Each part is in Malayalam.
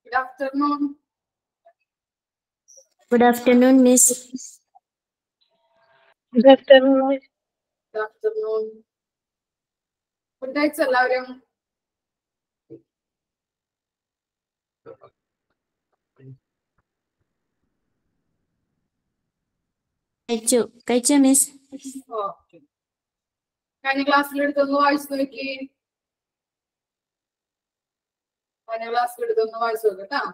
Good afternoon. Good afternoon, Miss. Good afternoon. Good afternoon. Food കഴിച്ച എല്ലാവരും കഴിച്ചു കഴിച്ചോ മിസ് ഓക്കെ കഴിഞ്ഞ ക്ലാസ്സിൽ എടുത്തൊന്ന് വായിച്ചു നോക്കി കഴിഞ്ഞ ക്ലാസ്സിൽ എടുത്തൊന്ന് വായിച്ചു നോക്ക് കേട്ടാ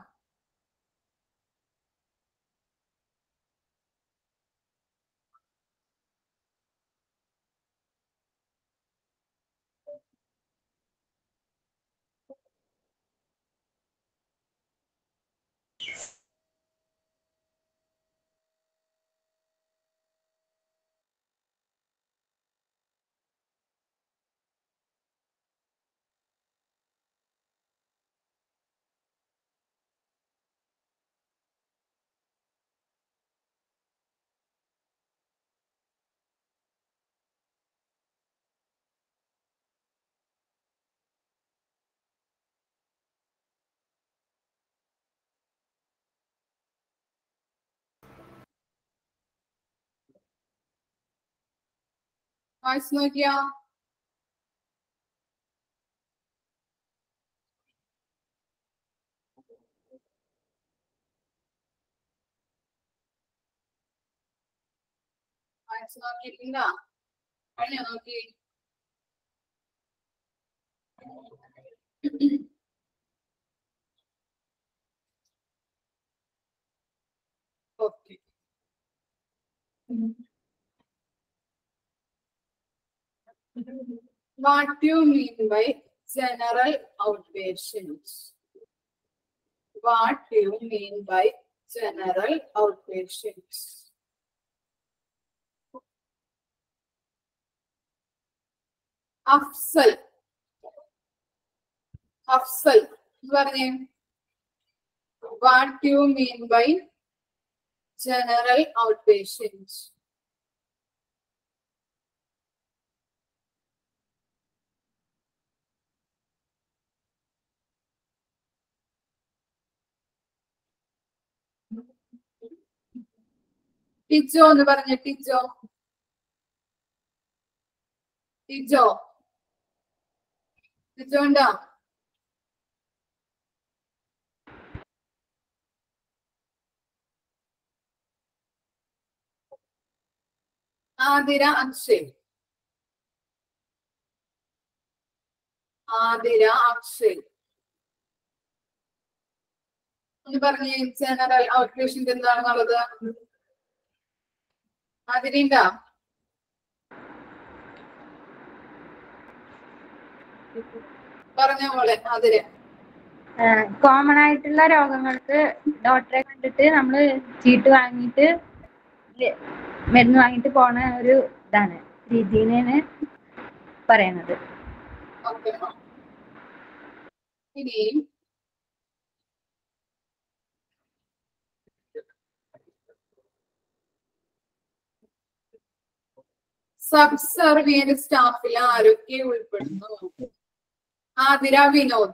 വായിച്ചു നോക്കിയാ വായിച്ചു നോക്കിയിട്ടില്ല കഴിഞ്ഞോ നോക്കി okay What do you mean by general outpatients? What do you mean by general outpatients? Afsal Afsal എന്ന് പറഞ്ഞേ what you mean by general outpatients Tijo എന്ന് പറഞ്ഞ ടിജോ ടിജോ ടിജോ ഉണ്ടോ ആതിര അക്ഷയ് ആതിര അക്ഷയ് ഒന്ന് പറഞ്ഞേ ജനറൽ ഔട്ട് പേഷ്യന്റ് എന്താണെന്നുള്ളത് ആതിരയുണ്ടോ പറഞ്ഞ മോളെ ആതിര കോമൺ ആയിട്ടുള്ള രോഗങ്ങൾക്ക് ഡോക്ടറെ കണ്ടിട്ട് നമ്മൾ ചീട്ട് വാങ്ങിയിട്ട് ല് മരുന്ന് വാങ്ങിയിട്ട് പോണ ഒരു ഇതാണ് രീതിനെയാണ് പറയണത് ഓക്കെ ഇനി സബ് സർവിയന്റ് സ്റ്റാഫിൽ ആരൊക്കെ ഉൾപ്പെടുന്നു ആതിര വിനോദ്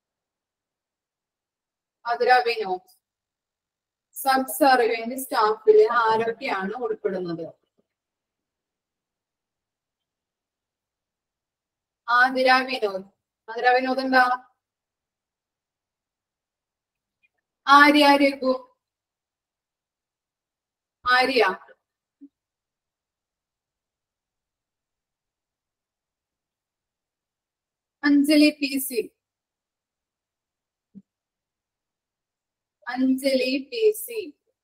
ആതിര വിനോദ് സബ് സർവിയന്റ് സ്റ്റാഫിൽ ആരൊക്കെയാണ് ഉൾപ്പെടുന്നത് ആതിര വിനോദ് ആതിര വിനോദ് എന്താ Arya Raghu Arya Anjali P C Anjali P C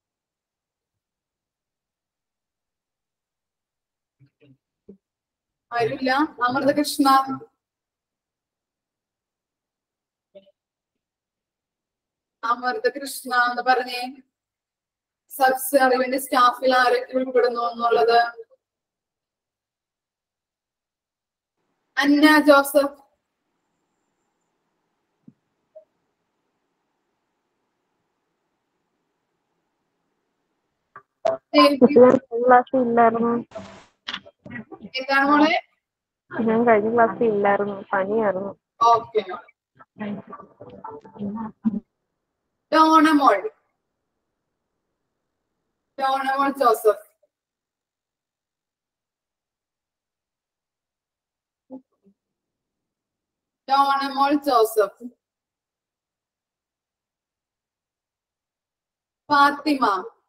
ആരുമില്ല അമൃതകൃഷ്ണ അമൃതകൃഷ്ണ എന്ന് പറഞ്ഞേ സബ്സ് അറിവിന്റെ സ്റ്റാഫിൽ ആരൊക്കെ ഉൾപ്പെടുന്നു എന്നുള്ളത് അന്ന ജോസഫ് ദേവി, ഞാൻ കഴിഞ്ഞ ക്ലാസ്സിൽ ഇല്ലായിരുന്നു എന്താണ് മോളെ ഞാൻ കഴിഞ്ഞ ക്ലാസ്സിൽ ഇല്ലായിരുന്നു പനിയായിരുന്നു okay Donamol Donamol Joseph Donamol Joseph Fathima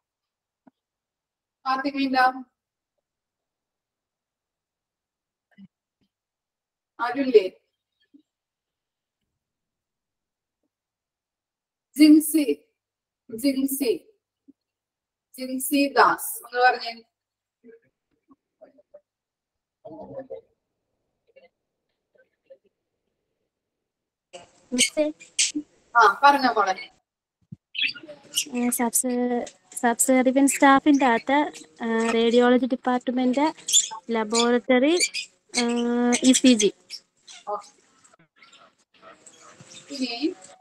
Fathima ആരുല്ലേ ജിൻസി ജിൻസി ജിൻസി ദാസ് എന്ന് പറഞ്ഞേ മിസ്സേ ആ പറഞ്ഞോ മോളെ സബ്സ് സബ്സർവിയൻ സ്റ്റാഫിൻ്റെ അകത്ത് radiology department laboratory E C G ഇനി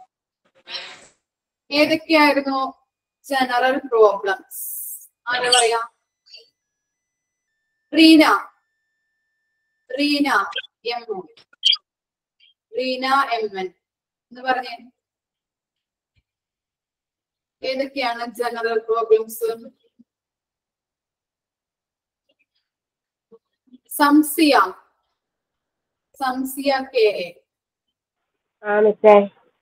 ഏതൊക്കെയായിരുന്നു ജനറൽ പ്രോബ്ലംസ് ആരാ പറയാ Reena Reena M Reena M N എന്ന് പറഞ്ഞേ ഏതൊക്കെയാണ് general problems Samsiya Samsiya K A ആ മിസ്സേ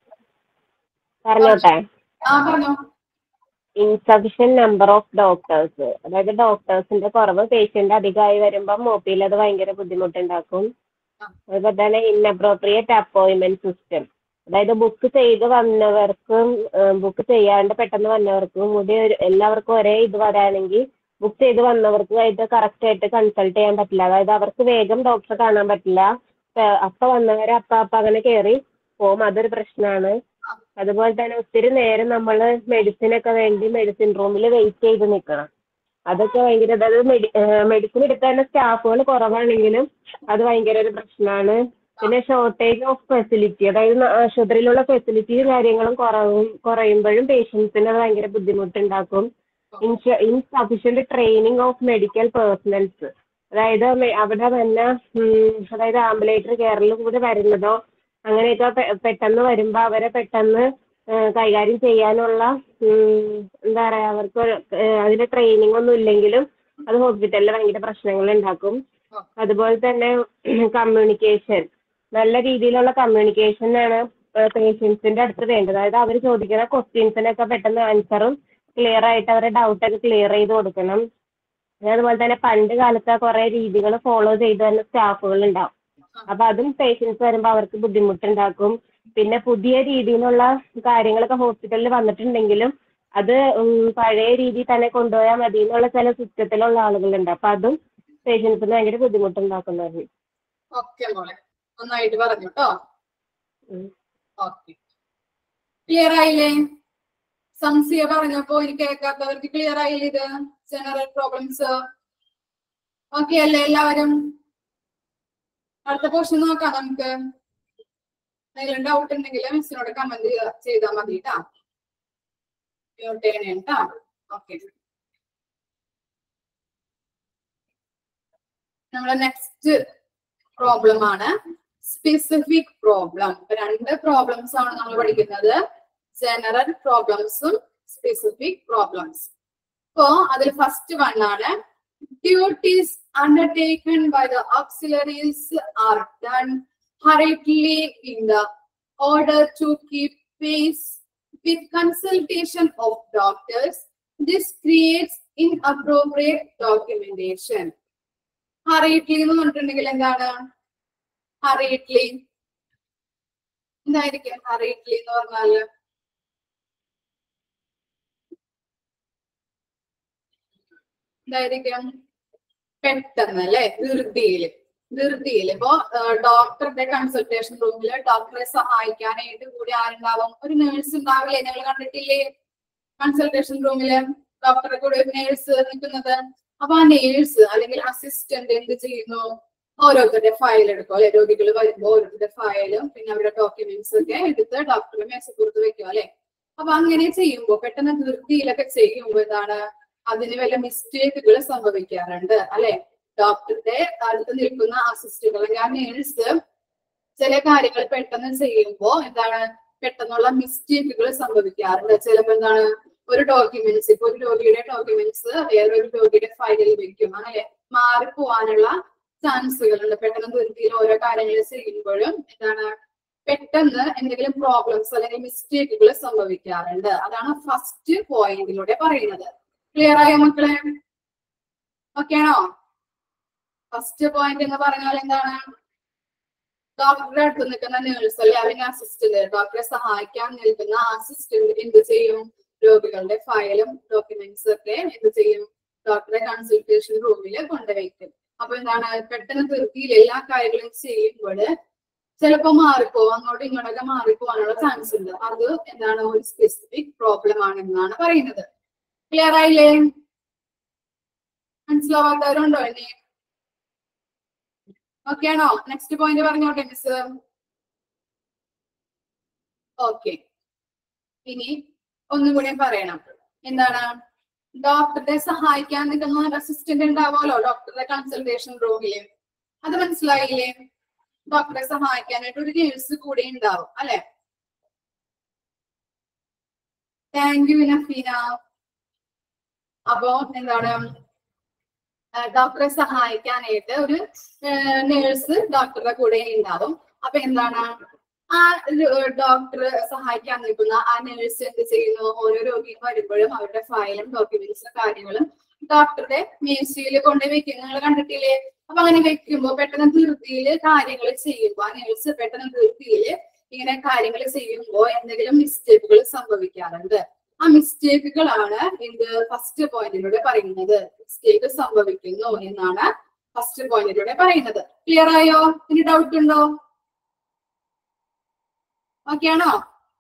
പറഞ്ഞോട്ടെ ആ പറഞ്ഞോ ഇൻസഫിഷ്യന്റ് നമ്പർ ഓഫ് ഡോക്ടേഴ്സ് അതായത് ഡോക്ടേഴ്സിന്റെ കുറവ് പേഷ്യന്റ് അധികമായി വരുമ്പോൾ മോപ്പിയിൽ അത് ഭയങ്കര ബുദ്ധിമുട്ടുണ്ടാക്കും അതുപോലെ തന്നെ ഇൻഅപ്രോപ്രിയേറ്റ് അപ്പോയിന്റ്മെന്റ് സിസ്റ്റം അതായത് ബുക്ക് ചെയ്ത് വന്നവർക്കും ബുക്ക് ചെയ്യാണ്ട് പെട്ടെന്ന് വന്നവർക്കും കൂടി ഒരു എല്ലാവർക്കും ഒരേ ഇത് വരാണെങ്കിൽ ബുക്ക് ചെയ്ത് വന്നവർക്ക് ഇത് കറക്റ്റ് ആയിട്ട് കൺസൾട്ട് ചെയ്യാൻ പറ്റില്ല അതായത് അവർക്ക് വേഗം ഡോക്ടറെ കാണാൻ പറ്റില്ല ഏഹ് അപ്പൊ വന്നവരെ അപ്പ അപ്പ അങ്ങനെ കയറി പോകും അതൊരു പ്രശ്നമാണ് അതുപോലെ തന്നെ ഒത്തിരി നേരം നമ്മൾ മെഡിസിൻ ഒക്കെ വേണ്ടി മെഡിസിൻ റൂമിൽ വെയിറ്റ് ചെയ്ത് നിൽക്കണം അതൊക്കെ ഭയങ്കര അതായത് മെഡി മെഡിസിൻ എടുക്കാൻ സ്റ്റാഫുകൾ കുറവാണെങ്കിലും അത് ഭയങ്കര ഒരു പ്രശ്നമാണ് പിന്നെ ഷോർട്ടേജ് ഓഫ് ഫെസിലിറ്റി അതായത് ന- ആശുപത്രിയിലുള്ള ഫെസിലിറ്റിയും കാര്യങ്ങളും കുറവും കുറയുമ്പോഴും പേഷ്യൻസിന് അത് ഭയങ്കര ബുദ്ധിമുട്ടുണ്ടാക്കും insufficient training of medical personnels അതായത് മെ- അവിടെ തന്നെ ഉം, അതായത് ആംബുലേറ്ററി കെയറിലും കൂടി വരുന്നതോ അങ്ങനെയൊക്കെ പെ- പെട്ടെന്ന് വരുമ്പോൾ അവരെ പെട്ടെന്ന് ഏഹ് കൈകാര്യം ചെയ്യാനുള്ള ഉം, എന്താ പറയാ അവർക്ക് ഒരു, ഏഹ് അതിന്റെ ട്രെയിനിങ് ഒന്നും ഇല്ലെങ്കിലും അത് ഹോസ്പിറ്റലിൽ ഭയങ്കര പ്രശ്നങ്ങൾ ഉണ്ടാക്കും അതുപോലെ തന്നെ കമ്മ്യൂണിക്കേഷൻ നല്ല രീതിയിലുള്ള കമ്മ്യൂണിക്കേഷൻ ആണ് പേഷ്യൻസിന്റെ അടുത്ത് വേണ്ടത് അതായത് അവർ ചോദിക്കുന്ന ക്വസ്റ്റ്യൻസിനൊക്കെ പെട്ടെന്ന് ആൻസറും ക്ലിയർ ആയിട്ട് അവരുടെ ഡൗട്ട് ഒക്കെ ക്ലിയർ ചെയ്ത് കൊടുക്കണം പിന്നെ അതുപോലെ തന്നെ പണ്ട് കാലത്തെ കുറെ രീതികൾ ഫോളോ ചെയ്ത് തന്നെ സ്റ്റാഫുകൾ ഉണ്ടാവും അപ്പൊ അതും പേഷ്യൻസ് വരുമ്പോൾ അവർക്ക് ബുദ്ധിമുട്ടുണ്ടാക്കും പിന്നെ പുതിയ രീതിയിലുള്ള കാര്യങ്ങളൊക്കെ ഹോസ്പിറ്റലിൽ വന്നിട്ടുണ്ടെങ്കിലും അത് ഉം, പഴയ രീതിയിൽ തന്നെ കൊണ്ടുപോയാൽ മതി എന്നുള്ള ചില സിസ്റ്റത്തിലുള്ള ആളുകളുണ്ട് അപ്പൊ അതും പേഷ്യൻസിന് ഭയങ്കര ബുദ്ധിമുട്ടുണ്ടാക്കുന്നതാണ് ഓക്കെ മോളെ നന്നായിട്ട് പറഞ്ഞു കേട്ടോ ഉം. ഓക്കെ ക്ലിയർ ആയില്ലേ സംശയ പറഞ്ഞപ്പോ എനിക്ക് കേൾക്കാത്തവർക്ക് ക്ലിയർ ആയില്ലേ ഇത് ജനറൽ പ്രോബ്ലംസ് ഓക്കെ അല്ലേ എല്ലാവരും അടുത്ത പോർഷൻ നോക്കാം നമുക്ക് എന്തെങ്കിലും ഡൗട്ട് ഉണ്ടെങ്കിൽ മിസ്സിനോട് കമന്റ് ചെയ്താൽ മതി കേട്ടാ മ്യൂട്ട് ചെയ്യണേ കേട്ടാ ഓക്കെ നമ്മളെ നെക്സ്റ്റ് പ്രോബ്ലം ആണ് സ്പെസിഫിക് പ്രോബ്ലം രണ്ട് പ്രോബ്ലംസ് ആണ് നമ്മൾ പഠിക്കുന്നത് ജനറൽ പ്രോബ്ലംസും സ്പെസിഫിക് പ്രോബ്ലംസ് അപ്പോ അതിൽ ഫസ്റ്റ് വൺ ആണ് duties undertaken by the auxiliaries are done hurriedly in the order to keep pace with consultation of doctors. This creates inappropriate documentation. Hurriedly എന്ന് പറഞ്ഞിട്ടുണ്ടെങ്കിൽ എന്താണ് ഹറിയിട്ട്ലി എന്തായിരിക്കും ഹറിയിട്ട്ലി എന്ന് പറഞ്ഞാല് എന്തായിരിക്കും പെട്ടെന്ന് അല്ലെ ധൃതിയില് ധൃതിയില് ഇപ്പോ ഡോക്ടറുടെ കൺസൾട്ടേഷൻ റൂമില് ഡോക്ടറെ സഹായിക്കാനായിട്ട് കൂടി ആരുണ്ടാവും ഒരു നേഴ്സ് ഉണ്ടാവില്ലേ ഞങ്ങൾ കണ്ടിട്ടില്ലേ കൺസൾട്ടേഷൻ റൂമില് ഡോക്ടറെ കൂടെ ഒരു നേഴ്സ് നിൽക്കുന്നത് അപ്പൊ ആ നേഴ്സ് അല്ലെങ്കിൽ അസിസ്റ്റന്റ് എന്ത് ചെയ്യുന്നു ഓരോരുത്തരുടെ ഫയൽ എടുക്കും അല്ലെ രോഗികൾ വരുമ്പോൾ ഓരോരുത്തരുടെ ഫയലും പിന്നെ അവരുടെ ഡോക്യുമെന്റ്സ് ഒക്കെ എടുത്ത് ഡോക്ടറെ മേശപ്പുറത്ത് വെക്കും അല്ലെ അപ്പൊ അങ്ങനെ ചെയ്യുമ്പോൾ പെട്ടെന്ന് ധൃതിയിലൊക്കെ ചെയ്യുമ്പോൾ എന്താണ് അതിന് വല്ല മിസ്റ്റേക്കുകൾ സംഭവിക്കാറുണ്ട് അല്ലെ ഡോക്ടറുടെ അടുത്ത് നിൽക്കുന്ന അസിസ്റ്റന്റ് അല്ലെങ്കിൽ ആ നേഴ്സ് ചില കാര്യങ്ങൾ പെട്ടെന്ന് ചെയ്യുമ്പോൾ എന്താണ് പെട്ടെന്നുള്ള മിസ്റ്റേക്കുകൾ സംഭവിക്കാറുണ്ട് ചിലപ്പോ എന്താണ് ഒരു ഡോക്യുമെന്റ്സ് ഇപ്പൊ ഒരു രോഗിയുടെ ഡോക്യുമെന്റ്സ് വേറൊരു രോഗിയുടെ ഫയലിൽ വെക്കും അങ്ങനെ മാറിപ്പോവാനുള്ള ചാൻസുകൾ ഉണ്ട് പെട്ടെന്ന് ധൃതിയിൽ ഓരോ കാര്യങ്ങൾ ചെയ്യുമ്പോഴും എന്താണ് പെട്ടെന്ന് എന്തെങ്കിലും പ്രോബ്ലംസ് അല്ലെങ്കിൽ മിസ്റ്റേക്കുകൾ സംഭവിക്കാറുണ്ട് അതാണ് ഫസ്റ്റ് പോയിന്റിലൂടെ പറയുന്നത് ക്ലിയർ ആയോ മക്കളെ ഓക്കെ ആണോ ഫസ്റ്റ് പോയിന്റ് എന്ന് പറഞ്ഞാൽ എന്താണ് ഡോക്ടറുടെ അടുത്ത് നിൽക്കുന്ന നേഴ്സ് അല്ലെ അല്ലെങ്കിൽ അസിസ്റ്റന്റ് ഡോക്ടറെ സഹായിക്കാൻ നിൽക്കുന്ന അസിസ്റ്റന്റ് എന്ത് ചെയ്യും രോഗികളുടെ ഫയലും ഡോക്യുമെന്റ്സ് ഒക്കെ എന്ത് ചെയ്യും ഡോക്ടറെ കൺസൾട്ടേഷൻ റൂമിൽ കൊണ്ടുവയ്ക്കും അപ്പൊ എന്താണ് പെട്ടെന്ന് ധൃതിയിൽ എല്ലാ കാര്യങ്ങളും ചെയ്യുമ്പോൾ ചിലപ്പോ മാറിപ്പോവും അങ്ങോട്ടും ഇങ്ങോട്ടൊക്കെ മാറിപ്പോവാനുള്ള ചാൻസ് ഉണ്ട് അത് എന്താണ് ഒരു സ്പെസിഫിക് പ്രോബ്ലം ആണെന്നാണ് പറയുന്നത് ക്ലിയർ ആയില്ലേ മനസ്സിലാവാത്തവരുണ്ടോ ഇനി ഓക്കെ ആണോ നെക്സ്റ്റ് പോയിന്റ് പറഞ്ഞോട്ടെ മിസ് ഓക്കെ ഇനി ഒന്നും കൂടി പറയണം എന്താണ് ഡോക്ടറെ സഹായിക്കാൻ നിൽക്കുന്ന ഒരു അസിസ്റ്റന്റ് ഉണ്ടാവുമല്ലോ ഡോക്ടറുടെ കൺസൾട്ടേഷൻ റൂമില് അത് മനസ്സിലായില്ലേ ഡോക്ടറെ സഹായിക്കാനായിട്ട് ഒരു നേഴ്സ് കൂടെ ഉണ്ടാവും അല്ലെ താങ്ക് യു നഫീന അപ്പോ എന്താണ് ആ, ഡോക്ടറെ സഹായിക്കാനായിട്ട് ഒരു നേഴ്സ് ഡോക്ടറുടെ കൂടെ ഉണ്ടാവും അപ്പൊ എന്താണ് ആ ഡോക്ടർ സഹായിക്കാൻ നിൽക്കുന്ന ആ നേഴ്സ് എന്ത് ചെയ്യുന്നു ഓരോ രോഗിയും വരുമ്പോഴും അവരുടെ ഫയലും ഡോക്യുമെന്റ്സും കാര്യങ്ങളും ഡോക്ടറുടെ മേശയിൽ കൊണ്ടുപോയി വെക്കും നിങ്ങൾ കണ്ടിട്ടില്ലേ അപ്പൊ അങ്ങനെ വെക്കുമ്പോ പെട്ടെന്ന് ധൃതിയില് കാര്യങ്ങൾ ചെയ്യുമ്പോ ആ നേഴ്സ് പെട്ടെന്ന് ധൃതിയില് ഇങ്ങനെ കാര്യങ്ങൾ ചെയ്യുമ്പോ എന്തെങ്കിലും മിസ്റ്റേക്കുകൾ സംഭവിക്കാറുണ്ട് ആ മിസ്റ്റേക്കുകളാണ് എന്ത് ഫസ്റ്റ് പോയിന്റിലൂടെ പറയുന്നത് മിസ്റ്റേക്ക് സംഭവിക്കുന്നു എന്നാണ് ഫസ്റ്റ് പോയിന്റിലൂടെ പറയുന്നത് ക്ലിയർ ആയോ ഇനി ഡൗട്ട് ഉണ്ടോ ഓക്കെ ആണോ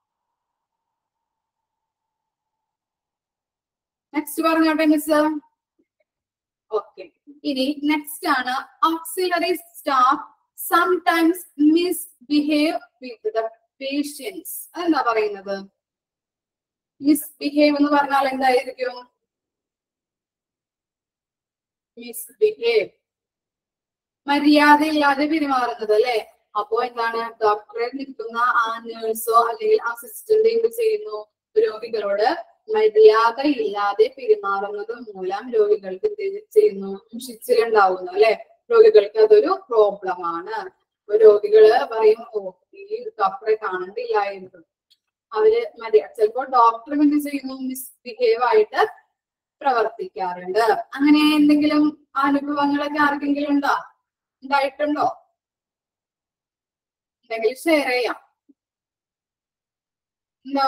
നെക്സ്റ്റ് പറഞ്ഞോട്ടെ മിസ് ഓക്കെ ഇനി നെക്സ്റ്റ് ആണ് auxiliary staff sometimes misbehave with the patients അതെന്താ പറയുന്നത് മിസ്ബിഹേവ് എന്ന് പറഞ്ഞാൽ എന്തായിരിക്കും മിസ്ബിഹേവ് മര്യാദയില്ലാതെ പെരുമാറുന്നത് അല്ലെ അപ്പോ എന്താണ് ഡോക്ടറെ നിൽക്കുന്ന ആ നേഴ്സോ അല്ലെങ്കിൽ അസിസ്റ്റന്റ് എന്ത് ചെയ്യുന്നു രോഗികളോട് മര്യാദ ഇല്ലാതെ പെരുമാറുന്നത് മൂലം രോഗികൾക്ക് എന്ത് ചെയ്യുന്നു മുഷിച്ചിലുണ്ടാവുന്നു അല്ലെ രോഗികൾക്ക് അതൊരു പ്രോബ്ലം ആണ് അപ്പൊ രോഗികള് പറയും ഓ ഈ ഡോക്ടറെ കാണണ്ടില്ലായിരുന്നു അവര് മര്യാദ ചിലപ്പോ ഡോക്ടർ എന്ത് ചെയ്യുന്നു മിസ്ബിഹേവ് ആയിട്ട് പ്രവർത്തിക്കാറുണ്ട് അങ്ങനെ എന്തെങ്കിലും അനുഭവങ്ങളൊക്കെ ആർക്കെങ്കിലും ഉണ്ടോ ഉണ്ടായിട്ടുണ്ടോ ഉണ്ടെങ്കിൽ ഷെയർ ചെയ്യാം ഉണ്ടോ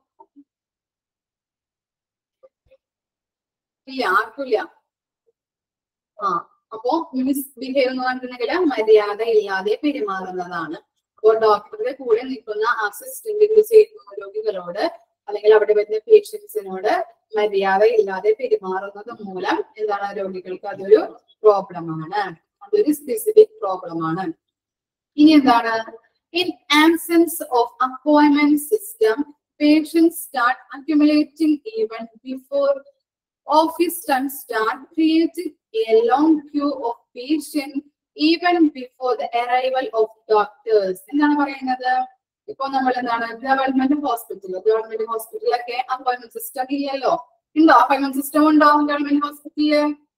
ഇല്ല ആർക്കില്ല ആ അപ്പോ മിസ്ബിഹേവ് എന്ന് പറഞ്ഞിട്ടുണ്ടെങ്കിൽ മര്യാദ ഇല്ലാതെ പെരുമാറുന്നതാണ് അപ്പോൾ ഡോക്ടറുടെ കൂടെ നിൽക്കുന്ന അസിസ്റ്റന്റ് ചെയ്യുന്ന രോഗികളോട് അല്ലെങ്കിൽ അവിടെ വരുന്ന പേഷ്യൻസിനോട് മര്യാദ ഇല്ലാതെ പെരുമാറുന്നത് മൂലം എന്താണ് രോഗികൾക്ക് അതൊരു പ്രോബ്ലം ആണ് അതൊരു സ്പെസിഫിക് പ്രോബ്ലം ആണ് ഇനി എന്താണ് in absence of appointment system patients start accumulating even before office time start creating a long queue of patients even before the arrival of doctors എന്താണ് പറയുന്നത് ഇപ്പൊ നമ്മൾ എന്താണ് ഗവൺമെന്റ് ഹോസ്പിറ്റൽ ഗവൺമെന്റ് ഹോസ്പിറ്റലൊക്കെ അപ്പോയിന്റ്മെന്റ് സിസ്റ്റം ഇല്ലല്ലോ ഉണ്ടോ അപ്പോയിന്റ്മെന്റ് സിസ്റ്റം ഉണ്ടോ ഗവൺമെന്റ് ഹോസ്പിറ്റലില്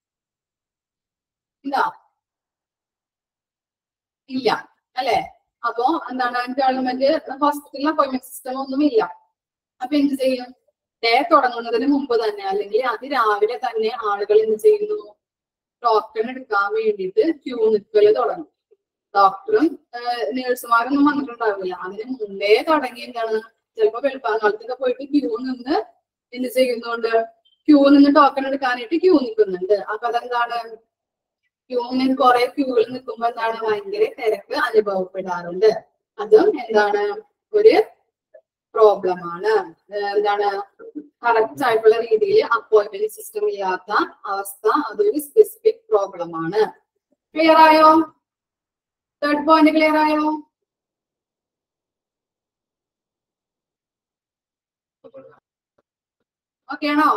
ഉണ്ടോ ഇല്ല അല്ലെ അപ്പോ എന്താണ് ഗവൺമെന്റ് ഹോസ്പിറ്റലിൽ അപ്പോയിന്റ്മെന്റ് സിസ്റ്റം ഒന്നുമില്ല അപ്പൊ എന്ത് ചെയ്യും ഡേ തുടങ്ങുന്നതിന് മുമ്പ് തന്നെ അല്ലെങ്കിൽ അതിരാവിലെ തന്നെ ആളുകൾ എന്ത് ചെയ്യുന്നു ടോക്കൺ എടുക്കാൻ വേണ്ടിയിട്ട് ക്യൂ നിൽക്കല് തുടങ്ങും ഡോക്ടറും നേഴ്സുമാരൊന്നും വന്നിട്ടുണ്ടാവില്ല അതിന് മുമ്പേ തുടങ്ങി എന്താണ് ചിലപ്പോ വെളുപ്പാങ്കാലത്തൊക്കെ പോയിട്ട് ക്യൂ നിന്ന് എന്ത് ചെയ്യുന്നുണ്ട് ക്യൂ നിന്ന് ടോക്കൺ എടുക്കാനായിട്ട് ക്യൂ നിൽക്കുന്നുണ്ട് അപ്പൊ അതെന്താണ് ക്യൂ നിന്ന് കുറെ ക്യൂകൾ നിൽക്കുമ്പോ എന്താണ് ഭയങ്കര തിരക്ക് അനുഭവപ്പെടാറുണ്ട് അതും എന്താണ് ഒരു പ്രോബ്ലം ആണ് ഏഹ് എന്താണ് കറക്റ്റ് ആയിട്ടുള്ള രീതിയിൽ അപ്പോയിന്റ്മെന്റ് സിസ്റ്റം ഇല്ലാത്ത അവസ്ഥ അതൊരു സ്പെസിഫിക് പ്രോബ്ലം ആണ് ക്ലിയർ ആയോ തേർഡ് പോയിന്റ് ക്ലിയർ ആയോ ഓക്കെ ആണോ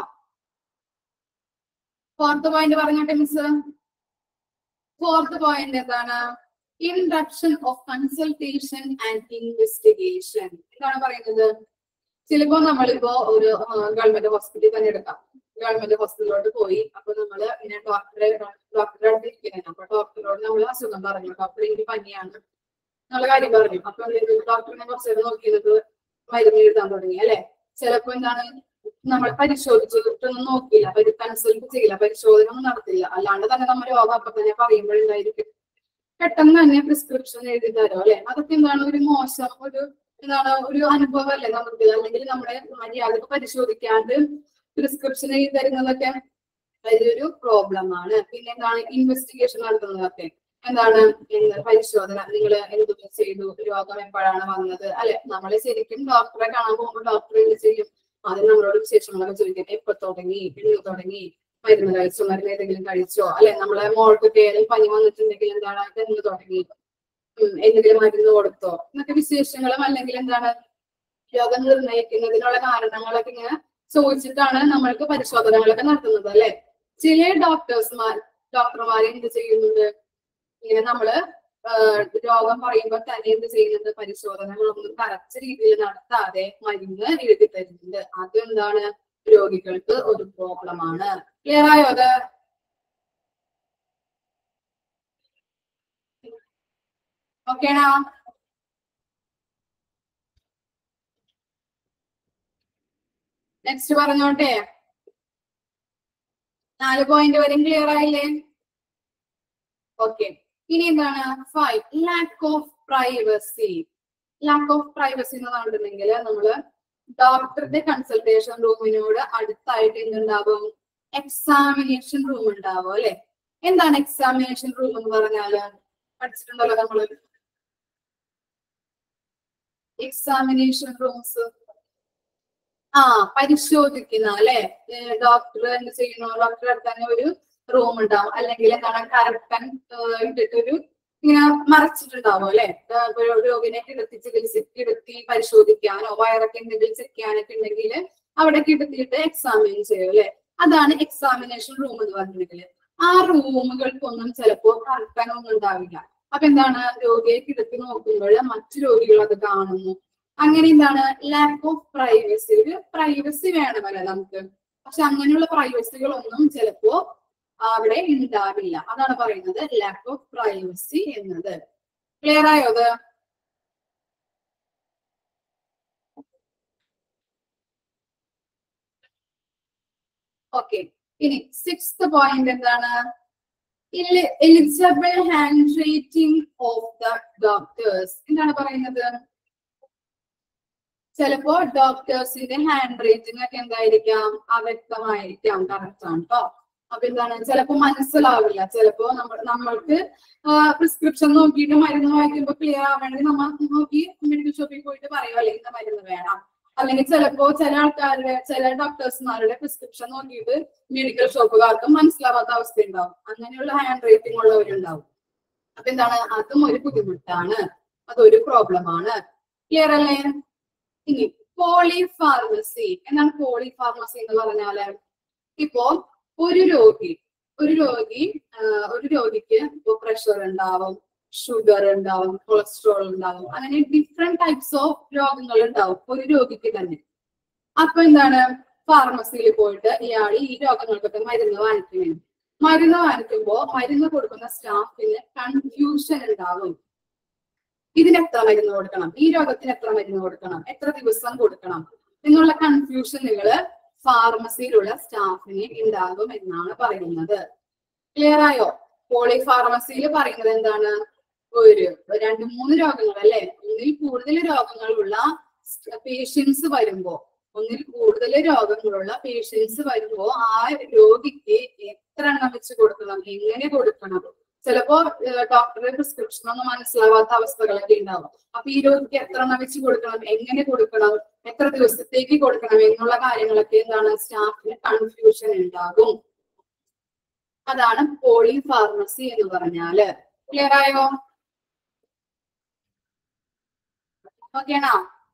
ഫോർത്ത് പോയിന്റ് പറഞ്ഞോട്ടെ മിസ് ഫോർത്ത് പോയിന്റ് എന്താണ് induction of consultation and investigation എന്താണ് പറയുന്നത് ചിലപ്പോ നമ്മളിപ്പോ ഒരു ഗവൺമെന്റ് ഹോസ്പിറ്റലിൽ തന്നെ എടുക്കാം ഗവൺമെന്റ് ഹോസ്പിറ്റലിലോട്ട് പോയി അപ്പൊ നമ്മള് ഇങ്ങനെ ഡോക്ടറെ ഡോക്ടറെ അടുത്ത് ഇരിക്കുന്നതാണ് അപ്പൊ ഡോക്ടറോട് നമ്മൾ അസുഖം പറഞ്ഞു ഡോക്ടർ എനിക്ക് പനിയാണ് എന്നുള്ള കാര്യം പറഞ്ഞു അപ്പൊ എന്ത് ചെയ്തു? ഡോക്ടറിനെ കുറച്ച് നേരം നോക്കിയത് മരുന്ന് എഴുതാൻ തുടങ്ങി അല്ലെ ചിലപ്പോ എന്താണ് നമ്മൾ പരിശോധിച്ചിട്ടൊന്നും നോക്കിയില്ല പരി കൺസൾട്ട് ചെയ്യില്ല പരിശോധന ഒന്നും നടത്തില്ല അല്ലാണ്ട് തന്നെ നമ്മൾ രോഗം അപ്പൊ തന്നെ പറയുമ്പോഴുണ്ടായിരിക്കും പെട്ടെന്ന് തന്നെ പ്രിസ്ക്രിപ്ഷൻ എഴുതി തരും അല്ലെ അതൊക്കെ എന്താണ് ഒരു മോശം ഒരു എന്താണ് ഒരു അനുഭവം അല്ലേ നമുക്ക് അല്ലെങ്കിൽ നമ്മുടെ മര്യാദക്ക് പരിശോധിക്കാണ്ട് പ്രിസ്ക്രിപ്ഷൻ എഴുതി തരുന്നതൊക്കെ വലിയൊരു പ്രോബ്ലം ആണ് പിന്നെ എന്താണ് ഇൻവെസ്റ്റിഗേഷൻ നടത്തുന്നതൊക്കെ എന്താണ് എന്ത് പരിശോധന നിങ്ങൾ എന്ത് ചെയ്തു രോഗം എപ്പോഴാണ് വന്നത് അല്ലെ നമ്മൾ ശരിക്കും ഡോക്ടറെ കാണാൻ പോകുമ്പോൾ ഡോക്ടർ എന്ത് ചെയ്യും ആദ്യം നമ്മളോട് വിശേഷങ്ങളൊക്കെ ചോദിക്കട്ടെ എപ്പോ തുടങ്ങി എന്ന് തുടങ്ങി മരുന്ന് കഴിച്ചോ മരുന്ന് ഏതെങ്കിലും കഴിച്ചോ അല്ലെ നമ്മളെ മോൾക്കൊക്കെ ഏതെങ്കിലും പനി വന്നിട്ടുണ്ടെങ്കിൽ എന്താണ് എന്ന് തുടങ്ങി ഉം, എന്തെങ്കിലും മരുന്ന് കൊടുത്തോ എന്നൊക്കെ വിശേഷങ്ങളും അല്ലെങ്കിൽ എന്താണ് രോഗം നിർണ്ണയിക്കുന്നതിനുള്ള കാരണങ്ങളൊക്കെ ഇങ്ങനെ ചോദിച്ചിട്ടാണ് നമ്മൾക്ക് പരിശോധനകളൊക്കെ നടത്തുന്നത് അല്ലെ ചില ഡോക്ടേഴ്സ്മാർ ഡോക്ടർമാർ എന്ത് ചെയ്യുന്നുണ്ട് ഇങ്ങനെ നമ്മള് ആഹ് രോഗം പറയുമ്പോൾ തന്നെ എന്ത് ചെയ്യുന്നുണ്ട് പരിശോധനകളൊന്നും കറക്റ്റ് രീതിയിൽ നടത്താതെ മരുന്ന് എഴുതി തരുന്നുണ്ട് അതെന്താണ് രോഗികൾക്ക് ഒരു പ്രോബ്ലം ആണ് ക്ലിയർ ആയോ അത് ഓക്കേണോ നെക്സ്റ്റ് പറഞ്ഞോട്ടെ നാല് പോയിന്റ് വരെയും ക്ലിയർ ആയില്ലേ ഓക്കെ ഇനി എന്താണ് five lack of privacy lack of privacy എന്ന് പറഞ്ഞിട്ടുണ്ടെങ്കിൽ നമ്മള് ഡോക്ടറുടെ കൺസൾട്ടേഷൻ റൂമിനോട് അടുത്തായിട്ട് എന്തുണ്ടാവും എക്സാമിനേഷൻ റൂം ഉണ്ടാവും അല്ലെ എന്താണ് എക്സാമിനേഷൻ റൂം എന്ന് പറഞ്ഞാല് പഠിച്ചിട്ടുണ്ടല്ലോ നമ്മള് എക്സാമിനേഷൻ റൂംസ് ആ പരിശോധിക്കുന്ന അല്ലെ ഡോക്ടർ എന്ത് ചെയ്യുന്നു ഡോക്ടറെ അടുത്ത് തന്നെ ഒരു റൂം ഉണ്ടാവും അല്ലെങ്കിൽ എന്താണ് കറക്റ്റൻ ഇട്ടിട്ടൊരു ഇങ്ങനെ മറച്ചിട്ടുണ്ടാവും അല്ലെ ഒരു രോഗിനെ കിടത്തി ചികിത്സ കിടത്തി പരിശോധിക്കാനോ വയറൊക്കെ എന്തെങ്കിലും ചെക്ക് ചെയ്യാനൊക്കെ ഉണ്ടെങ്കിൽ അവിടെ കിടത്തിയിട്ട് എക്സാമിൻ ചെയ്യും അല്ലെ അതാണ് എക്സാമിനേഷൻ റൂം എന്ന് പറഞ്ഞിട്ടുണ്ടെങ്കിൽ ആ റൂമുകൾക്കൊന്നും ചിലപ്പോ കറക്റ്റൻ ഒന്നും ഉണ്ടാവില്ല അപ്പൊ എന്താണ് രോഗിയെ കിടത്തി നോക്കുമ്പോൾ മറ്റു രോഗികൾ അത് കാണുന്നു അങ്ങനെ എന്താണ് ലാക്ക് ഓഫ് പ്രൈവസി ഒരു പ്രൈവസി വേണമല്ലോ നമുക്ക് പക്ഷെ അങ്ങനെയുള്ള പ്രൈവസികളൊന്നും ചിലപ്പോ അവിടെ ഉണ്ടാവില്ല അതാണ് പറയുന്നത് ലാക്ക് ഓഫ് പ്രൈവസി എന്നത് ക്ലിയർ ആയോ അത് ഓക്കെ ഇനി സിക്സ്ത് പോയിന്റ് എന്താണ് eligible handwriting of the doctors എന്താണ് പറയുന്നത് ചിലപ്പോ ഡോക്ടേഴ്സിന്റെ ഹാൻഡ് റൈറ്റിംഗ് ഒക്കെ എന്തായിരിക്കാം അവ്യക്തമായിരിക്കാം കറക്റ്റ് ആണ് കേട്ടോ അപ്പൊ എന്താണ് ചിലപ്പോ മനസ്സിലാവില്ല ചിലപ്പോ നമ്മൾ നമ്മൾക്ക് പ്രിസ്ക്രിപ്ഷൻ നോക്കിയിട്ട് മരുന്ന് വായിക്കുമ്പോൾ ക്ലിയർ ആവണമെങ്കിൽ നമ്മൾ നോക്കി മെഡിക്കൽ ഷോപ്പിൽ പോയിട്ട് പറയുമല്ലേ ഇന്ന മരുന്ന് വേണം അല്ലെങ്കിൽ ചിലപ്പോ ചില ആൾക്കാരുടെ ചില ഡോക്ടേഴ്സ്മാരുടെ പ്രിസ്ക്രിപ്ഷൻ നോക്കിയിട്ട് മെഡിക്കൽ ഷോപ്പുകാർക്ക് മനസ്സിലാവാത്ത അവസ്ഥ ഉണ്ടാവും അങ്ങനെയുള്ള ഹാൻഡ് റൈറ്റിംഗ് ഉള്ളവരുണ്ടാവും അപ്പൊ എന്താണ് അതും ഒരു ബുദ്ധിമുട്ടാണ് അതൊരു പ്രോബ്ലം ആണ് ക്ലിയർ അല്ലേ ഇനി പോളി ഫാർമസി എന്താണ് പോളി ഫാർമസി എന്ന് പറഞ്ഞാല് ഇപ്പോ ഒരു രോഗി ഒരു രോഗി ആ, ഒരു രോഗിക്ക് ഇപ്പോ പ്രഷർ ഉണ്ടാവും ഷുഗർ ഉണ്ടാവും കൊളസ്ട്രോൾ ഉണ്ടാവും അങ്ങനെ ഡിഫറെന്റ് ടൈപ്സ് ഓഫ് രോഗങ്ങൾ ഉണ്ടാവും ഒരു രോഗിക്ക് തന്നെ അപ്പൊ എന്താണ് ഫാർമസിയിൽ പോയിട്ട് ഇയാൾ ഈ രോഗങ്ങൾക്കൊക്കെ മരുന്ന് വാങ്ങിക്കുന്നു മരുന്ന് വാങ്ങിക്കുമ്പോ മരുന്ന് കൊടുക്കുന്ന സ്റ്റാഫിന് കൺഫ്യൂഷൻ ഉണ്ടാവും ഇതിന് എത്ര മരുന്ന് കൊടുക്കണം ഈ രോഗത്തിന് എത്ര മരുന്ന് കൊടുക്കണം എത്ര ദിവസം കൊടുക്കണം എന്നുള്ള കൺഫ്യൂഷൻ നിങ്ങള് ഫാർമസിയിലുള്ള സ്റ്റാഫിന് ഉണ്ടാകും എന്നാണ് പറയുന്നത് ക്ലിയർ ആയോ പോളി ഫാർമസിയിൽ പറയുന്നത് എന്താണ് ഒരു രണ്ട് മൂന്ന് രോഗങ്ങൾ അല്ലെ ഒന്നിൽ കൂടുതൽ രോഗങ്ങളുള്ള പേഷ്യൻസ് വരുമ്പോ ഒന്നിൽ കൂടുതൽ രോഗങ്ങളുള്ള പേഷ്യൻസ് വരുമ്പോ ആ രോഗിക്ക് എത്ര എണ്ണം വെച്ച് കൊടുക്കണം എങ്ങനെ കൊടുക്കണം ചിലപ്പോ ഡോക്ടറുടെ പ്രിസ്ക്രിപ്ഷൻ ഒന്നും മനസ്സിലാവാത്ത അവസ്ഥകളൊക്കെ ഉണ്ടാവും അപ്പൊ ഈ രോഗിക്ക് എത്ര എണ്ണം വെച്ച് കൊടുക്കണം എങ്ങനെ കൊടുക്കണം എത്ര ദിവസത്തേക്ക് കൊടുക്കണം എന്നുള്ള കാര്യങ്ങളൊക്കെ എന്താണ് സ്റ്റാഫിന് കൺഫ്യൂഷൻ ഉണ്ടാകും അതാണ് പോളി ഫാർമസി എന്ന് പറഞ്ഞാല് ക്ലിയർ ആയോ ഓക്കെയാണോ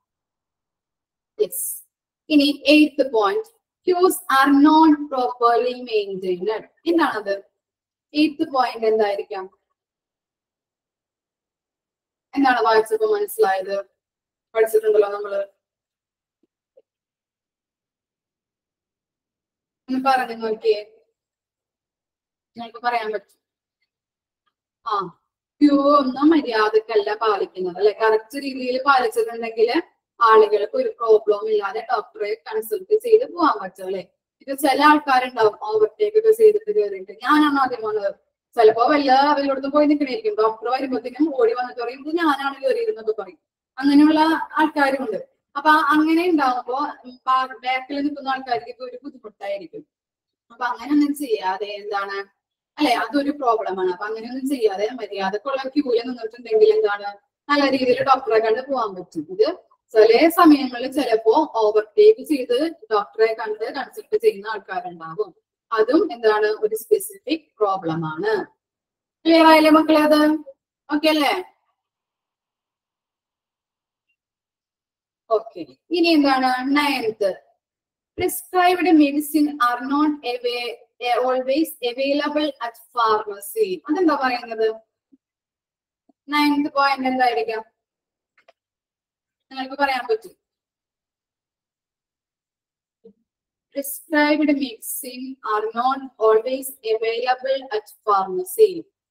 യെസ് ഇനി eighth point queues are not properly maintained എന്താണത് എയ്ത്ത് പോയിന്റ് എന്തായിരിക്കാം എന്താണ് വായിച്ചപ്പോ മനസ്സിലായത് പഠിച്ചിട്ടുണ്ടല്ലോ നമ്മള് ഒന്ന് പറഞ്ഞു നോക്കിയേ നിങ്ങൾക്ക് പറയാൻ പറ്റും ആ ക്യൂ ഒന്നും മര്യാദക്കല്ല പാലിക്കുന്നത് അല്ലെ കറക്റ്റ് രീതിയിൽ പാലിച്ചിട്ടുണ്ടെങ്കിൽ ആളുകൾക്ക് ഒരു പ്രോബ്ലം ഇല്ലാതെ ഡോക്ടറെ കൺസൾട്ട് ചെയ്ത് പോകാൻ പറ്റും അല്ലെ ഇത് ചില ആൾക്കാരുണ്ടാവും ഓവർടേക്ക് ഒക്കെ ചെയ്തിട്ട് കയറിയിട്ട് ഞാനാണ് ആദ്യം വന്നത് ചിലപ്പോ വല്ല അവരോടത്തും പോയി നിൽക്കണായിരിക്കും ഡോക്ടർ വരുമ്പോഴത്തേക്കും ഓടി വന്നിട്ട് പറയും ഇത് ഞാനാണ് കയറിയിരുന്നത് പറയും അങ്ങനെയുള്ള ആൾക്കാരുണ്ട് അപ്പൊ അങ്ങനെ ഉണ്ടാവുമ്പോ ബാക്കിൽ നിൽക്കുന്ന ആൾക്കാർക്ക് ഇപ്പൊ ഒരു ബുദ്ധിമുട്ടായിരിക്കും അപ്പൊ അങ്ങനെയൊന്നും ചെയ്യാതെ എന്താണ് അല്ലെ അതൊരു പ്രോബ്ലമാണ് അപ്പൊ അങ്ങനെയൊന്നും ചെയ്യാതെ മര്യാദക്കുള്ള ക്യൂല് നിന്നിട്ടുണ്ടെങ്കിൽ എന്താണ് നല്ല രീതിയിൽ ഡോക്ടറെ കണ്ട് പോകാൻ പറ്റും ഇത് ചില സമയങ്ങളിൽ ചിലപ്പോ ഓവർടേക്ക് ചെയ്ത് ഡോക്ടറെ കണ്ട് കൺസൾട്ട് ചെയ്യുന്ന ആൾക്കാരുണ്ടാകും അതും എന്താണ് ഒരു സ്പെസിഫിക് പ്രോബ്ലം ആണ് ക്ലിയർ ആയില്ലേ മക്കളെ അത് ഓക്കെ അല്ലേ ഓക്കെ ഇനി എന്താണ് ninth prescribed medicine are not away always available at pharmacy അതെന്താ പറയുന്നത് നയൻത് പോയിന്റ് എന്തായിരിക്കാം നിങ്ങൾക്ക് പറയാൻ പറ്റും prescribed medicine are not always available at pharmacy.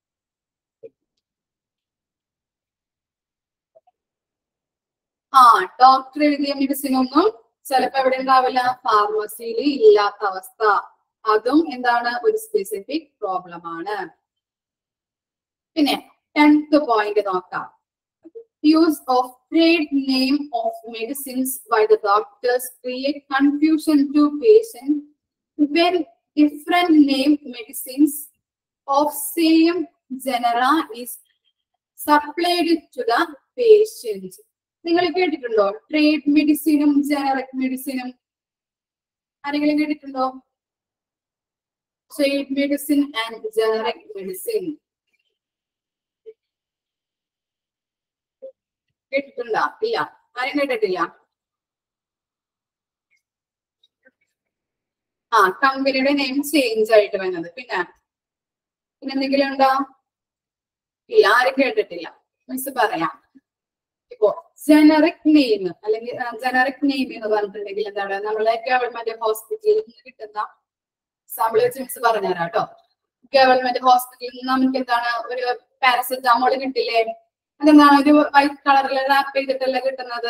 ആ ഡോക്ടർ എഴുതിയ മെഡിസിൻ ഒന്നും ചിലപ്പോ എവിടെ ഉണ്ടാവില്ല ഫാർമസിയിൽ ഇല്ലാത്ത അവസ്ഥ അതും എന്താണ് ഒരു സ്പെസിഫിക് പ്രോബ്ലം ആണ് പിന്നെ ടെൻത്ത് പോയിന്റ് നോക്കാം use of trade name of medicines by the doctors create confusion to patient when different name medicines of same genera is supplied to the patient. നിങ്ങൾ കേട്ടിട്ടുണ്ടോ ട്രേഡ് മെഡിസിനും ജനറിക് മെഡിസിനും ആരെങ്കിലും കേട്ടിട്ടുണ്ടോ trade medicine and generic medicine കേട്ടിട്ടുണ്ടോ ഇല്ല ആരും കേട്ടിട്ടില്ല ആ കമ്പനിയുടെ നെയിം ചേഞ്ച് ആയിട്ട് വന്നത് പിന്നെ പിന്നെ എന്തെങ്കിലും ഉണ്ടോ ഇല്ല ആരും കേട്ടിട്ടില്ല മിസ് പറയാം ഇപ്പോ ജനറിക് നെയിം അല്ലെങ്കിൽ ജനറിക് നെയിം എന്ന് പറഞ്ഞിട്ടുണ്ടെങ്കിൽ എന്താണ് നമ്മളെ ഗവൺമെന്റ് ഹോസ്പിറ്റലിൽ നിന്ന് കിട്ടുന്ന എക്സാമ്പിൾ വെച്ച് മിസ് പറഞ്ഞുതരാം കേട്ടോ ഗവൺമെന്റ് ഹോസ്പിറ്റലിൽ നിന്ന് നമുക്ക് എന്താണ് ഒരു പാരസെറ്റാമോൾ കിട്ടില്ലേ അതെന്താണ് ഒരു വൈറ്റ് കളറിൽ റാപ്പ് ചെയ്തിട്ടല്ലേ കിട്ടുന്നത്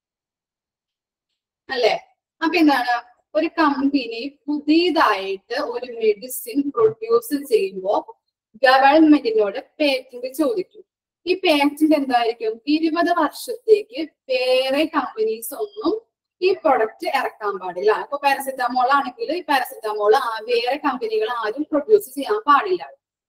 അല്ലേ അപ്പൊ എന്താണ് ഒരു കമ്പനി പുതിയതായിട്ട് ഒരു മെഡിസിൻ പ്രൊഡ്യൂസ് ചെയ്യുമ്പോൾ ഗവൺമെന്റിനോട് പേറ്റന്റ് ചോദിക്കും ഈ പേറ്റന്റ് എന്തായിരിക്കും ഇരുപത് വർഷത്തേക്ക് വേറെ കമ്പനീസ് ഒന്നും ഈ പ്രൊഡക്റ്റ് ഇറക്കാൻ പാടില്ല ഇപ്പൊ പാരസെറ്റാമോൾ ആണെങ്കിൽ ഈ പാരസെറ്റാമോൾ വേറെ കമ്പനികൾ ആരും പ്രൊഡ്യൂസ് ചെയ്യാൻ പാടില്ല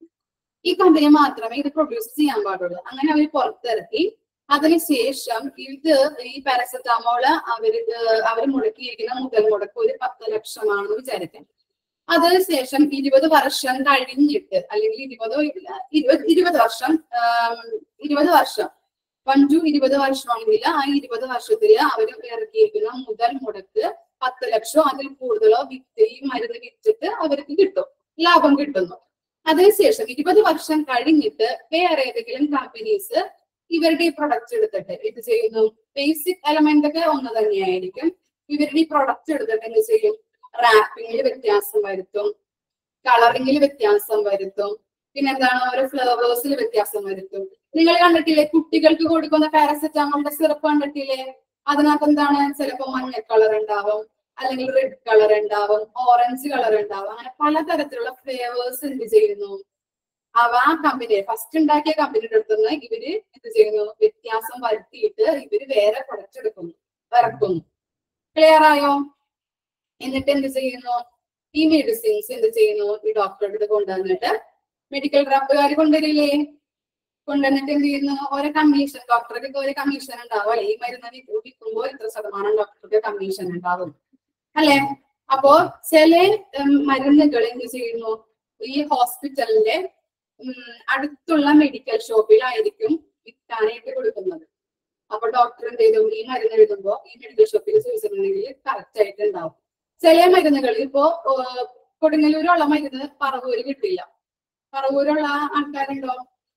ഈ കമ്പനി മാത്രമേ ഇത് പ്രൊഡ്യൂസ് ചെയ്യാൻ പാടുള്ളൂ അങ്ങനെ അവർ പുറത്തിറക്കി അതിനുശേഷം ഇത് ഈ പാരസെറ്റാമോള് അവര് അവർ മുടക്കിയിരിക്കുന്ന മുതൽ മുടക്ക് ഒരു പത്ത് ലക്ഷമാണെന്ന് വിചാരിക്കാം അതിനുശേഷം ഇരുപത് വർഷം കഴിഞ്ഞിട്ട് അല്ലെങ്കിൽ ഇരുപതോ ഇരുപത് ഇരുപത് വർഷം ഇരുപത് വർഷം വൺ ടു ഇരുപത് വർഷമാണെങ്കിൽ ആ ഇരുപത് വർഷത്തിൽ അവർ ഇറക്കിയിരിക്കുന്ന മുതൽ മുടക്ക് പത്ത് ലക്ഷമോ അതിൽ കൂടുതലോ വിറ്റ് ഈ മരുന്ന് വിറ്റിട്ട് അവർക്ക് കിട്ടും ലാഭം കിട്ടുന്നു അതിനുശേഷം ഇരുപത് വർഷം കഴിഞ്ഞിട്ട് വേറെ ഏതെങ്കിലും കമ്പനീസ് ഇവരുടെ ഈ പ്രൊഡക്റ്റ് എടുത്തിട്ട് ഇത് ചെയ്യുന്നു ബേസിക് എലമെന്റ് ഒക്കെ ഒന്ന് തന്നെയായിരിക്കും ഇവരുടെ ഈ പ്രൊഡക്റ്റ് എടുത്തിട്ട് എന്ത് ചെയ്യും റാപ്പിങ്ങിൽ വ്യത്യാസം വരുത്തും കളറിങ്ങിൽ വ്യത്യാസം വരുത്തും പിന്നെ എന്താണ് ഓരോ ഫ്ലേവേഴ്സിൽ വ്യത്യാസം വരുത്തും നിങ്ങൾ കണ്ടിട്ടില്ലേ കുട്ടികൾക്ക് കൊടുക്കുന്ന പാരസെറ്റാമോളിന്റെ സിറപ്പ് കണ്ടിട്ടില്ലേ അതിനകത്ത് എന്താണ് ചിലപ്പോ മഞ്ഞ കളർ ഉണ്ടാവും അല്ലെങ്കിൽ റെഡ് കളർ ഉണ്ടാവും ഓറഞ്ച് കളർ ഉണ്ടാവും അങ്ങനെ പലതരത്തിലുള്ള ഫ്ലേവേഴ്സ് എന്ത് ചെയ്യുന്നു അവ ആ കമ്പനി ഫസ്റ്റ് ഉണ്ടാക്കിയ കമ്പനിയുടെ അടുത്തുനിന്ന് ഇവര് എന്ത് ചെയ്യുന്നു വ്യത്യാസം വരുത്തിയിട്ട് ഇവര് വേറെ പ്രൊഡക്റ്റ് എടുക്കുന്നു ഇറക്കുന്നു ക്ലിയർ ആയോ എന്നിട്ട് എന്ത് ചെയ്യുന്നു ഈ മെഡിസിൻസ് എന്ത് ചെയ്യുന്നു ഈ ഡോക്ടറുടെ അടുത്ത് കൊണ്ടുവന്നിട്ട് മെഡിക്കൽ റബ്ബുകാർ കൊണ്ടുവരില്ലേ കൊണ്ടുവന്നിട്ട് എന്ത് ചെയ്യുന്നു ഓരോ കമ്മീഷൻ ഡോക്ടർക്ക് ഒരു കമ്മീഷൻ ഉണ്ടാവും അല്ലെ ഈ മരുന്ന് വിൽക്കുമ്പോൾ ഇത്ര ശതമാനം ഡോക്ടർക്ക് കമ്മീഷൻ ഉണ്ടാവും അല്ലെ അപ്പോ ചില മരുന്നുകൾ എന്ത് ചെയ്യുന്നു ഈ ഹോസ്പിറ്റലിന്റെ അടുത്തുള്ള മെഡിക്കൽ ഷോപ്പിലായിരിക്കും വിൽക്കാനായിട്ട് കൊടുക്കുന്നത് അപ്പൊ ഡോക്ടർ എന്ത് ചെയ്തു ഈ മരുന്ന് എഴുതുമ്പോ ഈ മെഡിക്കൽ ഷോപ്പിൽ ചോദിച്ചിട്ടുണ്ടെങ്കിൽ കറക്റ്റ് ആയിട്ട് ഉണ്ടാവും ചില മരുന്നുകൾ ഇപ്പോ കൊടുങ്ങല്ലൂരുള്ള മരുന്ന് പറവൂര് കിട്ടില്ല പറവൂരുള്ള ആൾക്കാരുണ്ടോ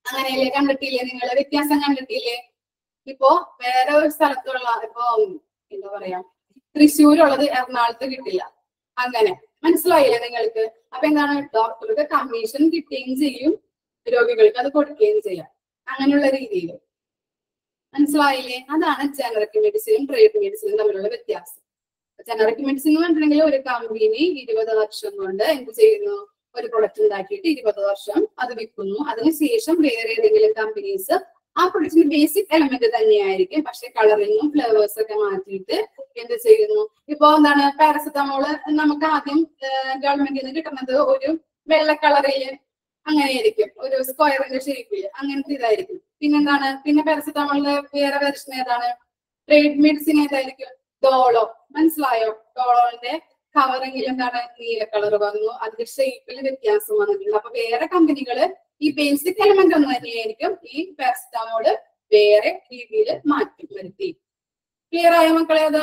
അങ്ങനെയല്ലേ കണ്ടിട്ടില്ലേ നിങ്ങൾ വ്യത്യാസം കണ്ടിട്ടില്ലേ ഇപ്പോ വേറെ ഒരു സ്ഥലത്തുള്ള ഇപ്പൊ എന്താ പറയാ തൃശ്ശൂരുള്ളത് എറണാകുളത്ത് കിട്ടില്ല അങ്ങനെ മനസ്സിലായില്ലേ നിങ്ങൾക്ക് അപ്പൊ എന്താണ് ഡോക്ടർക്ക് കമ്മീഷൻ കിട്ടുകയും ചെയ്യും രോഗികൾക്ക് അത് കൊടുക്കുകയും ചെയ്യാം അങ്ങനെയുള്ള രീതിയിൽ മനസ്സിലായില്ലേ അതാണ് ജനറിക് മെഡിസിനും ട്രേഡ് മെഡിസിനും തമ്മിലുള്ള വ്യത്യാസം ജനറിക് മെഡിസിൻ എന്ന് പറഞ്ഞിട്ടുണ്ടെങ്കിൽ ഒരു കമ്പനി ഇരുപത് വർഷം കൊണ്ട് എന്ത് ചെയ്യുന്നു ഒരു പ്രൊഡക്റ്റ് ഉണ്ടാക്കിയിട്ട് ഇരുപത് വർഷം അത് വിൽക്കുന്നു അതിനുശേഷം വേറെ ഏതെങ്കിലും കമ്പനീസ് ആ പ്രൊഡക്റ്റിന്റെ ബേസിക് എലമെന്റ് തന്നെയായിരിക്കും പക്ഷെ കളറിങ്ങും ഫ്ലേവേഴ്സ് ഒക്കെ മാറ്റിയിട്ട് എന്ത് ചെയ്യുന്നു ഇപ്പൊ എന്താണ് പാരസെറ്റമോള് നമുക്ക് ആദ്യം ഗവൺമെന്റിൽ നിന്ന് കിട്ടുന്നത് ഒരു വെള്ള കളറില് അങ്ങനെയായിരിക്കും ഒരു സ്ക്വയറിന്റെ ഷേപ്പില് അങ്ങനത്തെ ഇതായിരിക്കും പിന്നെന്താണ് പിന്നെ പാരസെറ്റമോളിന്റെ വേറെ വെർഷൻ ഏതാണ് ട്രേഡ് മെഡിസിൻ ഏതായിരിക്കും ഡോളോ മനസ്സിലായോ ഡോളോന്റെ കവറിങ്ങിൽ എന്താണ് നീല കളർ വന്നു അതിന്റെ ഷേപ്പിൽ വ്യത്യാസം വന്നിട്ടുണ്ട് അപ്പൊ വേറെ കമ്പനികള് ഈ ബേസിക് എലമെന്റ് ഒന്ന് തന്നെയായിരിക്കും ഈ പാരസെറ്റമോള് വേറെ രീതിയിൽ മാറ്റി വരുത്തി ക്ലിയർ ആയോ മക്കളെ അത്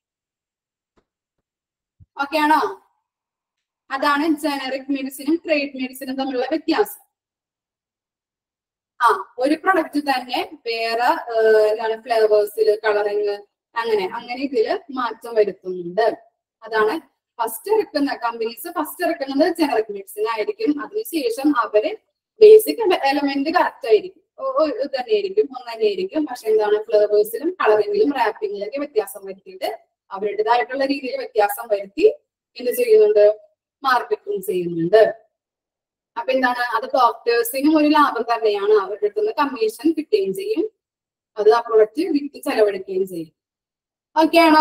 ഓക്കെ ആണോ അതാണ് ജനറിക് മെഡിസിനും ട്രേഡ് മെഡിസിനും തമ്മിലുള്ള വ്യത്യാസം ആ ഒരു പ്രൊഡക്റ്റ് തന്നെ വേറെ ഏഹ്, എന്താണ് ഫ്ലേവേഴ്സിൽ കളറിങ് അങ്ങനെ അങ്ങനെ ഇതില് മാറ്റം വരുത്തുന്നുണ്ട് അതാണ് ഫസ്റ്റ് ഇറക്കുന്ന കമ്പനീസ് ഫസ്റ്റ് ഇറക്കുന്നത് ജനറിക് മെഡിസിൻ ആയിരിക്കും അതിനുശേഷം അവര് ബേസിക് എലമെന്റ് കറക്റ്റ് ആയിരിക്കും ഒ- ഒ- ഇത് തന്നെയായിരിക്കും ഒന്ന് തന്നെയായിരിക്കും പക്ഷെ എന്താണ് ഫ്ലേവേഴ്സിലും കളറിങ്ങിലും റാപ്പിങ്ങിലൊക്കെ വ്യത്യാസം വരുത്തിയിട്ട് അവരുടേതായിട്ടുള്ള രീതിയിൽ വ്യത്യാസം വരുത്തി എന്ത് ചെയ്യുന്നുണ്ട് മാർക്കറ്റിംഗ് ചെയ്യുന്നുണ്ട് അപ്പൊ എന്താണ് അത് ഡോക്ടേഴ്സിനും ഒരു ലാഭം തന്നെയാണ് അവരുടെ അടുത്ത് നിന്ന് കമ്മീഷൻ കിട്ടുകയും ചെയ്യും അത് ആ പ്രൊഡക്റ്റ് വിറ്റ് ചെലവഴിക്കുകയും ചെയ്യും ഓക്കെ ആണോ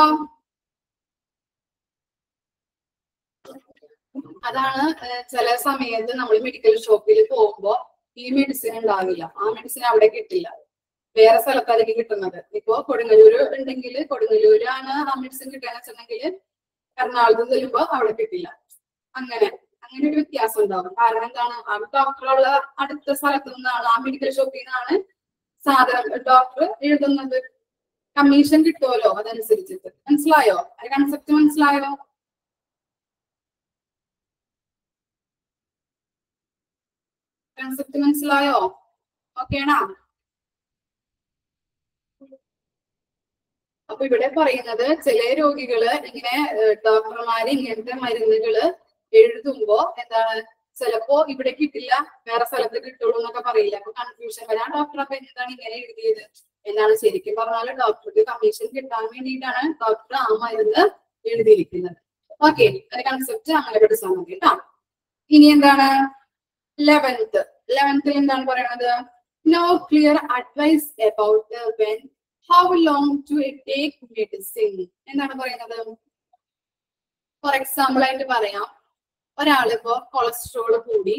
അതാണ് ഏഹ്, ചില സമയത്ത് നമ്മൾ മെഡിക്കൽ ഷോപ്പിൽ പോകുമ്പോ ഈ മെഡിസിൻ ഉണ്ടാവില്ല ആ മെഡിസിൻ അവിടെ കിട്ടില്ല വേറെ സ്ഥലത്തായിരിക്കും കിട്ടുന്നത് ഇപ്പോ കൊടുങ്ങല്ലൂര് ഉണ്ടെങ്കിൽ കൊടുങ്ങല്ലൂരാണ് ആ മെഡിസിൻ കിട്ടുകയെന്ന് വെച്ചിട്ടുണ്ടെങ്കിൽ എറണാകുളത്ത് ചെല്ലുമ്പോ അവിടെ കിട്ടില്ല അങ്ങനെ അങ്ങനെ ഒരു വ്യത്യാസം ഉണ്ടാവും കാരണം എന്താണ് ആ ഡോക്ടറുള്ള അടുത്ത സ്ഥലത്ത് നിന്നാണ് ആ മെഡിക്കൽ ഷോപ്പിൽ നിന്നാണ് സാധനം ഡോക്ടർ എഴുതുന്നത് കമ്മീഷൻ കിട്ടുമല്ലോ അതനുസരിച്ചിട്ട് മനസ്സിലായോ അത് കൺസെപ്റ്റ് മനസ്സിലായോ കൺസെപ്റ്റ് മനസ്സിലായോ ഓക്കേണാ അപ്പൊ ഇവിടെ പറയുന്നത് ചില രോഗികള് ഇങ്ങനെ ഡോക്ടർമാര് ഇങ്ങനത്തെ മരുന്നുകള് എഴുതുമ്പോ എന്താണ് ചിലപ്പോ ഇവിടെ കിട്ടില്ല വേറെ സ്ഥലത്ത് കിട്ടുള്ളൂ എന്നൊക്കെ പറയില്ല അപ്പൊ കൺഫ്യൂഷൻ വരാൻ ഡോക്ടർ അപ്പൊ എന്താണ് ഇങ്ങനെ എഴുതിയത് എന്നാണ് ശരിക്കും പറഞ്ഞാൽ ഡോക്ടർക്ക് കമ്മീഷൻ കിട്ടാൻ വേണ്ടിയിട്ടാണ് ഡോക്ടർ ആ മരുന്ന് എഴുതിയിരിക്കുന്നത് ഓക്കെ ഒരു കൺസെപ്റ്റ് അങ്ങനെ പഠിച്ചാൽ മതി കേട്ടോ ഇനി എന്താണ് ലെവൻത്ത് ലെവൻത്തിൽ എന്താണ് പറയണത് no clear advice about when how long to take medicine എന്താണ് പറയുന്നത് ഫോർ എക്സാമ്പിൾ ആയിട്ട് പറയാം ഒരാളിപ്പോ കൊളസ്ട്രോൾ കൂടി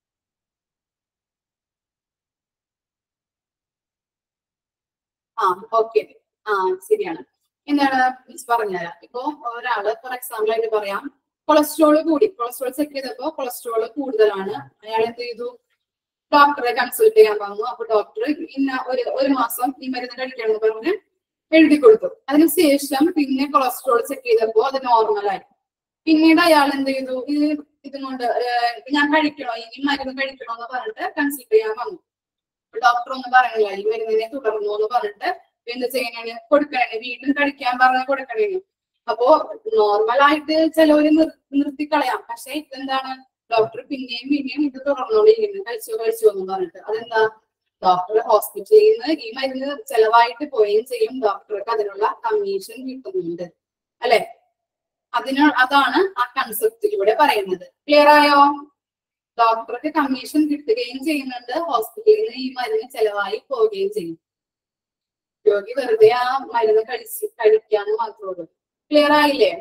ആ ഓക്കെ ആ ശരിയാണ് എന്താണ് മിസ് പറഞ്ഞുതരാം ഇപ്പൊ ഒരാള് ഫോർ എക്സാമ്പിൾ ആയിട്ട് പറയാം കൊളസ്ട്രോൾ കൂടി കൊളസ്ട്രോൾ ചെക്ക് ചെയ്തപ്പോ കൊളസ്ട്രോൾ കൂടുതലാണ് അയാൾ എന്ത് ചെയ്തു ഡോക്ടറെ കൺസൾട്ട് ചെയ്യാൻ പറഞ്ഞു അപ്പൊ ഡോക്ടർ ഇന്ന ഒരു ഒരു മാസം ഈ മരുന്ന് കഴിക്കണം എന്ന് പറഞ്ഞ് എഴുതി കൊടുത്തു അതിനുശേഷം പിന്നെ കൊളസ്ട്രോൾ ചെക്ക് ചെയ്തപ്പോ അത് നോർമലായി പിന്നീട് അയാൾ എന്ത് ചെയ്തു ഇത് ഇതും കൊണ്ട് ഏഹ്, ഞാൻ കഴിക്കണോ ഇനി മരുന്ന് കഴിക്കണോ എന്ന് പറഞ്ഞിട്ട് കൺസൾട്ട് ചെയ്യാൻ വന്നു ഡോക്ടർ ഒന്നും പറയണില്ല ഈ മരുന്നിനെ തുടർന്നു എന്ന് പറഞ്ഞിട്ട് എന്ത് ചെയ്യണേ കൊടുക്കണേ വീണ്ടും കഴിക്കാൻ പറഞ്ഞ കൊടുക്കണേ അപ്പോ നോർമൽ ആയിട്ട് ചിലവര് നിർ നിർത്തിക്കളയാം പക്ഷെ ഇതെന്താണ് ഡോക്ടർ പിന്നെയും പിന്നെയും ഇത് തുടർന്നോണ്ടിരിക്കുന്നു കഴിച്ചു കഴിച്ചു എന്ന് പറഞ്ഞിട്ട് അതെന്താ ഡോക്ടർ ഹോസ്പിറ്റലിൽ നിന്ന് ഈ മരുന്ന് ചെലവായിട്ട് പോവുകയും ചെയ്യും ഡോക്ടർക്ക് അതിനുള്ള കമ്മീഷൻ കിട്ടുന്നുണ്ട് അല്ലെ അതിന് അതാണ് ആ കൺസെപ്റ്റിലൂടെ പറയുന്നത് ക്ലിയർ ആയോ ഡോക്ടർക്ക് കമ്മീഷൻ കിട്ടുകയും ചെയ്യുന്നുണ്ട് ഹോസ്പിറ്റലിൽ നിന്ന് ഈ മരുന്ന് ചെലവായി പോവുകയും ചെയ്യും രോഗി വെറുതെ ആ മരുന്ന് കഴിച്ച് കഴിക്കാന്ന് മാത്രമേ ഉള്ളൂ ക്ലിയർ ആയില്ലേ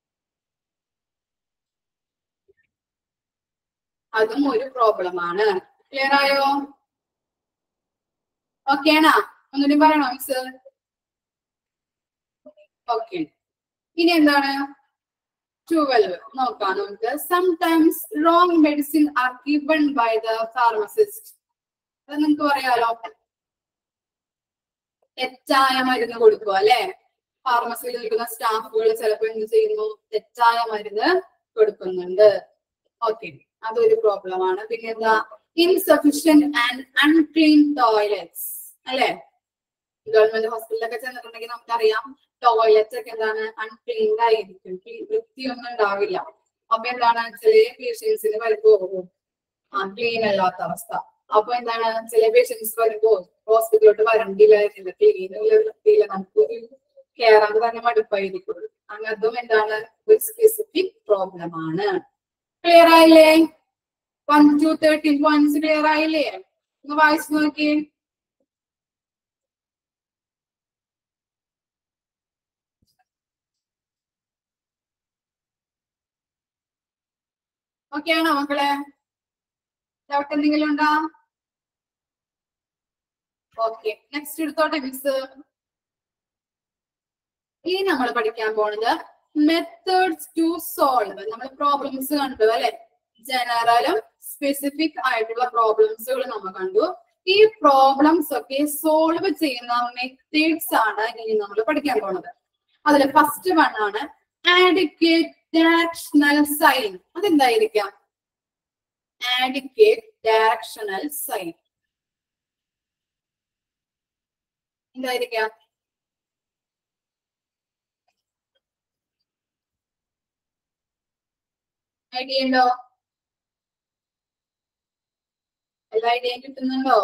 അതും ഒരു പ്രോബ്ലമാണ് ക്ലിയർ ആയോ ഓക്കെ ആണോ ഒന്നുകൂടി പറയണോ മിസ് ഓക്കെ ഇനി എന്താണ് ട്വൽവ് നോക്കാം നമുക്ക് sometimes wrong medicine are given by the pharmacist അത് നിങ്ങൾക്ക് പറയാലോ തെറ്റായ മരുന്ന് കൊടുക്കുക അല്ലെ ഫാർമസിയിൽ നിൽക്കുന്ന സ്റ്റാഫുകൾ ചിലപ്പോൾ എന്ത് ചെയ്യുന്നു തെറ്റായ മരുന്ന് കൊടുക്കുന്നുണ്ട് ഓക്കെ അതൊരു പ്രോബ്ലമാണ് പിന്നെ എന്താ ഇൻസഫിഷ്യന്റ് ആൻഡ് അൺക്ലീൻ ടോയ്ലറ്റ്സ് അല്ലെ ഗവൺമെന്റ് ഹോസ്പിറ്റലൊക്കെ ചെന്നിട്ടുണ്ടെങ്കിൽ നമുക്കറിയാം ടോയ്ലറ്റ് ഒക്കെ എന്താണ് അൺക്ലീൻഡ് ആയിരിക്കും clean- വൃത്തിയൊന്നും ഉണ്ടാവില്ല അപ്പൊ എന്താണ് ചില പേഷ്യൻസിന് വരുമ്പോ ആ ക്ലീൻ അല്ലാത്ത അവസ്ഥ അപ്പൊ എന്താണ് ചില പേഷ്യൻസ് വരുമ്പോ ഹോസ്പിറ്റലിലോട്ട് വരണ്ടില്ല ക്ലീൻ വൃത്തിയില്ല നമുക്ക് കയറാൻ തന്നെ മടുപ്പായിരിക്കും അങ്ങനത്തും എന്താണ് ഒരു സ്പെസിഫിക് പ്രോബ്ലം ആണ് ക്ലിയർ ആയില്ലേ one two thirteen points clear ആയില്ലേ ഒന്ന് വായിച്ചു നോക്കിയേ ഓക്കെ ആണോ മക്കളെ ഡൗട്ട് എന്തെങ്കിലും ഉണ്ടോ ഓക്കെ നെക്സ്റ്റ് എടുത്തോട്ടെ മിസ് ഇനി നമ്മൾ പഠിക്കാൻ പോണത് മെത്തേഡ്സ് ടു സോൾവ് നമ്മൾ പ്രോബ്ലംസ് കണ്ടു അല്ലെ ജനറലും സ്പെസിഫിക് ആയിട്ടുള്ള പ്രോബ്ലംസുകൾ നമ്മൾ കണ്ടു ഈ പ്രോബ്ലംസ് ഒക്കെ സോൾവ് ചെയ്യുന്ന മെത്തേഡ്സ് ആണ് ഇനി നമ്മൾ പഠിക്കാൻ പോണത് അതിൽ ഫസ്റ്റ് വൺ ആണ് ആഡിക്കേറ്റ് ഡയറക്ഷണൽ സൈൻ അതെന്തായിരിക്കാം ആഡിക്കേറ്റ് ഡയറക്ഷണൽ സൈൻ എന്തായിരിക്കാം ഐഡിയ ഉണ്ടോ എല്ലാ ഐഡിയയും കിട്ടുന്നുണ്ടോ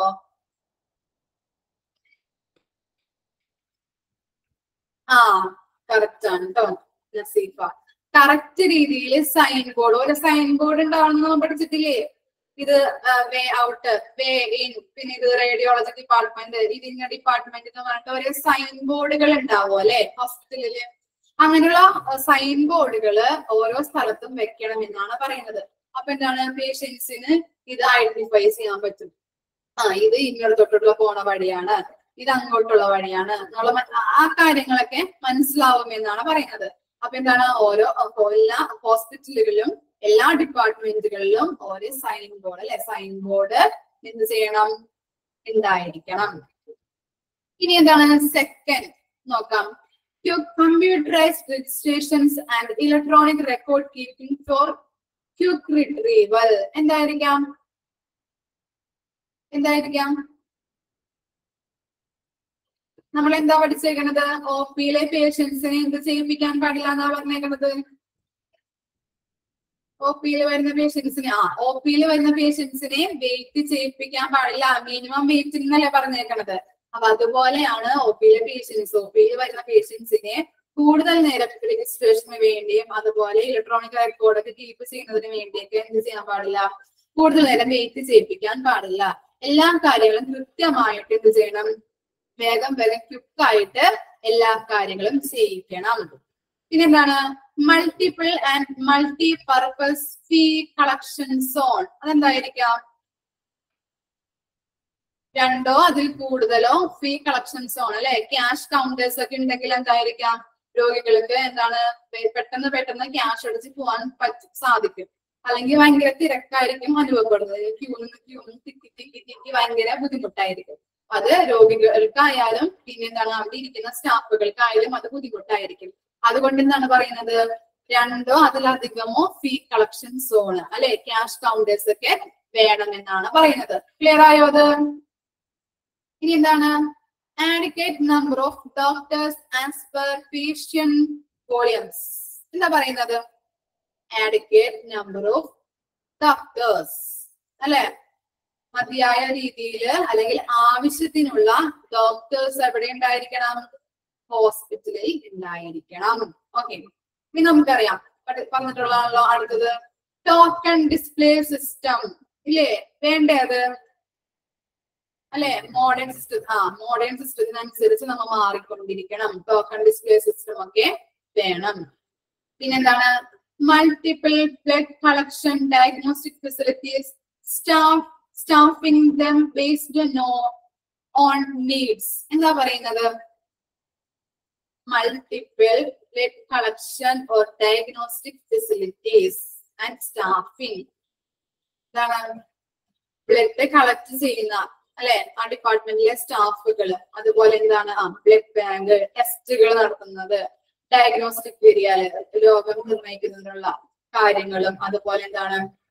ആ കറക്റ്റ് ആണ് കേട്ടോ നസീഫ കറക്റ്റ് രീതിയിൽ സൈൻ ബോർഡ് ഒരു സൈൻ ബോർഡ് ഉണ്ടാവണം നമ്മൾ പഠിച്ചിട്ടില്ലേ ഇത് വേ ഔട്ട് വേ ഇൻ പിന്നെ ഇത് റേഡിയോളജി ഡിപ്പാർട്ട്മെന്റ് ഇതിന്റെ ഡിപ്പാർട്ട്മെന്റ് എന്ന് പറഞ്ഞിട്ട് ഒരു സൈൻ ബോർഡുകൾ ഉണ്ടാവും അല്ലെ ഹോസ്പിറ്റലില് അങ്ങനെയുള്ള സൈൻ ബോർഡുകൾ ഓരോ സ്ഥലത്തും വെക്കണം എന്നാണ് പറയുന്നത് അപ്പൊ എന്താണ് പേഷ്യൻസിന് ഇത് ഐഡന്റിഫൈ ചെയ്യാൻ പറ്റും ആ ഇത് ഇന്നിടത്തോട്ടുള്ള പോണ വഴിയാണ് ഇത് അങ്ങോട്ടുള്ള വഴിയാണ് എന്നുള്ള മ- ആ- ആ കാര്യങ്ങളൊക്കെ മനസ്സിലാവും എന്നാണ് പറയുന്നത് അപ്പൊ എന്താണ് ഓരോ അപ്പൊ എല്ലാ ഹോസ്പിറ്റലുകളിലും എല്ലാ ഡിപ്പാർട്ട്മെന്റുകളിലും ഒരു സൈൻ ബോർഡ് അല്ലെ സൈൻ ബോർഡ് എന്ത് ചെയ്യണം ഉണ്ടായിരിക്കണം ഇനി എന്താണ് സെക്കൻഡ് നോക്കാം computerised registrations and electronic record keeping for quick retrieval എന്തായിരിക്കാം എന്തായിരിക്കാം നമ്മൾ എന്താ പഠിച്ചേക്കണത് ഒ പിയിലെ പേഷ്യൻസിനെ എന്ത് ചെയ്യിപ്പിക്കാൻ പാടില്ല എന്നാ പറഞ്ഞേക്കണത് ഒ പിയിൽ വരുന്ന പേഷ്യൻസിനെ ആ ഒ പിയിൽ വരുന്ന പേഷ്യൻസിനെ വെയിറ്റ് ചെയ്യിപ്പിക്കാൻ പാടില്ല മിനിമം വെയിറ്റ് എന്നല്ലേ പറഞ്ഞേക്കണത് അപ്പൊ അതുപോലെയാണ് ഒ പിയിലെ പേഷ്യൻസ് ഒ പിയിൽ വരുന്ന പേഷ്യൻസിനെ കൂടുതൽ നേരം രജിസ്ട്രേഷന് വേണ്ടിയും അതുപോലെ ഇലക്ട്രോണിക് റെക്കോർഡ് ഒക്കെ കീപ്പ് ചെയ്യുന്നതിന് വേണ്ടിയൊക്കെ എന്ത് ചെയ്യാൻ പാടില്ല കൂടുതൽ നേരം വെയിറ്റ് ചെയ്യിപ്പിക്കാൻ പാടില്ല എല്ലാ കാര്യങ്ങളും കൃത്യമായിട്ട് എന്ത് ചെയ്യണം വേഗം വേഗം ക്വിക്കായിട്ട് എല്ലാ കാര്യങ്ങളും ചെയ്യിക്കണം പിന്നെന്താണ് multiple and multi purpose fee collection zone അതെന്തായിരിക്കാം രണ്ടോ അതിൽ കൂടുതലോ ഫീ കളക്ഷൻ സോൺ അല്ലെ ക്യാഷ് കൗണ്ടേഴ്സ് ഒക്കെ ഉണ്ടെങ്കിൽ എന്തായിരിക്കാം രോഗികൾക്ക് എന്താണ് പെ- പെട്ടെന്ന് പെട്ടെന്ന് ക്യാഷ് അടിച്ച് പോകാൻ പറ്റും സാധിക്കും അല്ലെങ്കിൽ ഭയങ്കര തിരക്കായിരിക്കും അനുഭവപ്പെടുന്നത് ക്യൂ നിന്ന് ക്യൂ നിന്ന് തിക്കി തിക്കി തിക്കി ഭയങ്കര ബുദ്ധിമുട്ടായിരിക്കും അത് രോഗികൾക്കായാലും പിന്നെ എന്താണ് അവിടെ ഇരിക്കുന്ന സ്റ്റാഫുകൾക്കായാലും അത് ബുദ്ധിമുട്ടായിരിക്കും അതുകൊണ്ട് എന്താണ് പറയുന്നത് രണ്ടോ അതിലധികമോ ഫീ കളക്ഷൻ സോൺ അല്ലെ ക്യാഷ് കൗണ്ടേഴ്സ് ഒക്കെ വേണമെന്നാണ് പറയുന്നത് ക്ലിയർ ആയോ അത് ഇനി എന്താണ് adequate number of doctors as per patient volumes എന്താ പറയുന്നത് ആഡിക്കേറ്റ് നമ്പർ ഓഫ് ഡോക്ടേഴ്സ് അല്ലെ മതിയായ രീതിയിൽ അല്ലെങ്കിൽ ആവശ്യത്തിനുള്ള ഡോക്ടേഴ്സ് എവിടെ ഉണ്ടായിരിക്കണം ഹോസ്പിറ്റലിൽ ഉണ്ടായിരിക്കണം ഓക്കെ ഇനി നമുക്കറിയാം പഠി- പറഞ്ഞിട്ടുള്ളതാണല്ലോ അടുത്തത് ടോക്കൺ ഡിസ്പ്ലേ സിസ്റ്റം ഇല്ലേ വേണ്ടേ അത് അല്ലെ മോഡേൺ സിസ്റ്റം ആ മോഡേൺ സിസ്റ്റത്തിനനുസരിച്ച് നമ്മൾ മാറിക്കൊണ്ടിരിക്കണം ടോക്കൺ ഡിസ്പ്ലേ സിസ്റ്റം ഒക്കെ വേണം പിന്നെന്താണ് multiple blood collection diagnostic facilities staff staffing them based no on needs എന്താ പറയുന്നത് multiple blood collection or diagnostic facilities and staffing എന്താണ് ബ്ലഡ് കളക്ട് ചെയ്യുന്ന അല്ലെ ആ ഡിപ്പാർട്ട്മെന്റിലെ സ്റ്റാഫുകൾ അതുപോലെ എന്താണ് ആ ബ്ലഡ് ബാങ്ക് ടെസ്റ്റുകൾ നടത്തുന്നത് ഡയഗ്നോസ്റ്റിക് ഏരിയയില് രോഗം നിർണ്ണയിക്കുന്നതിനുള്ള കാര്യങ്ങളും അതുപോലെ എന്താണ്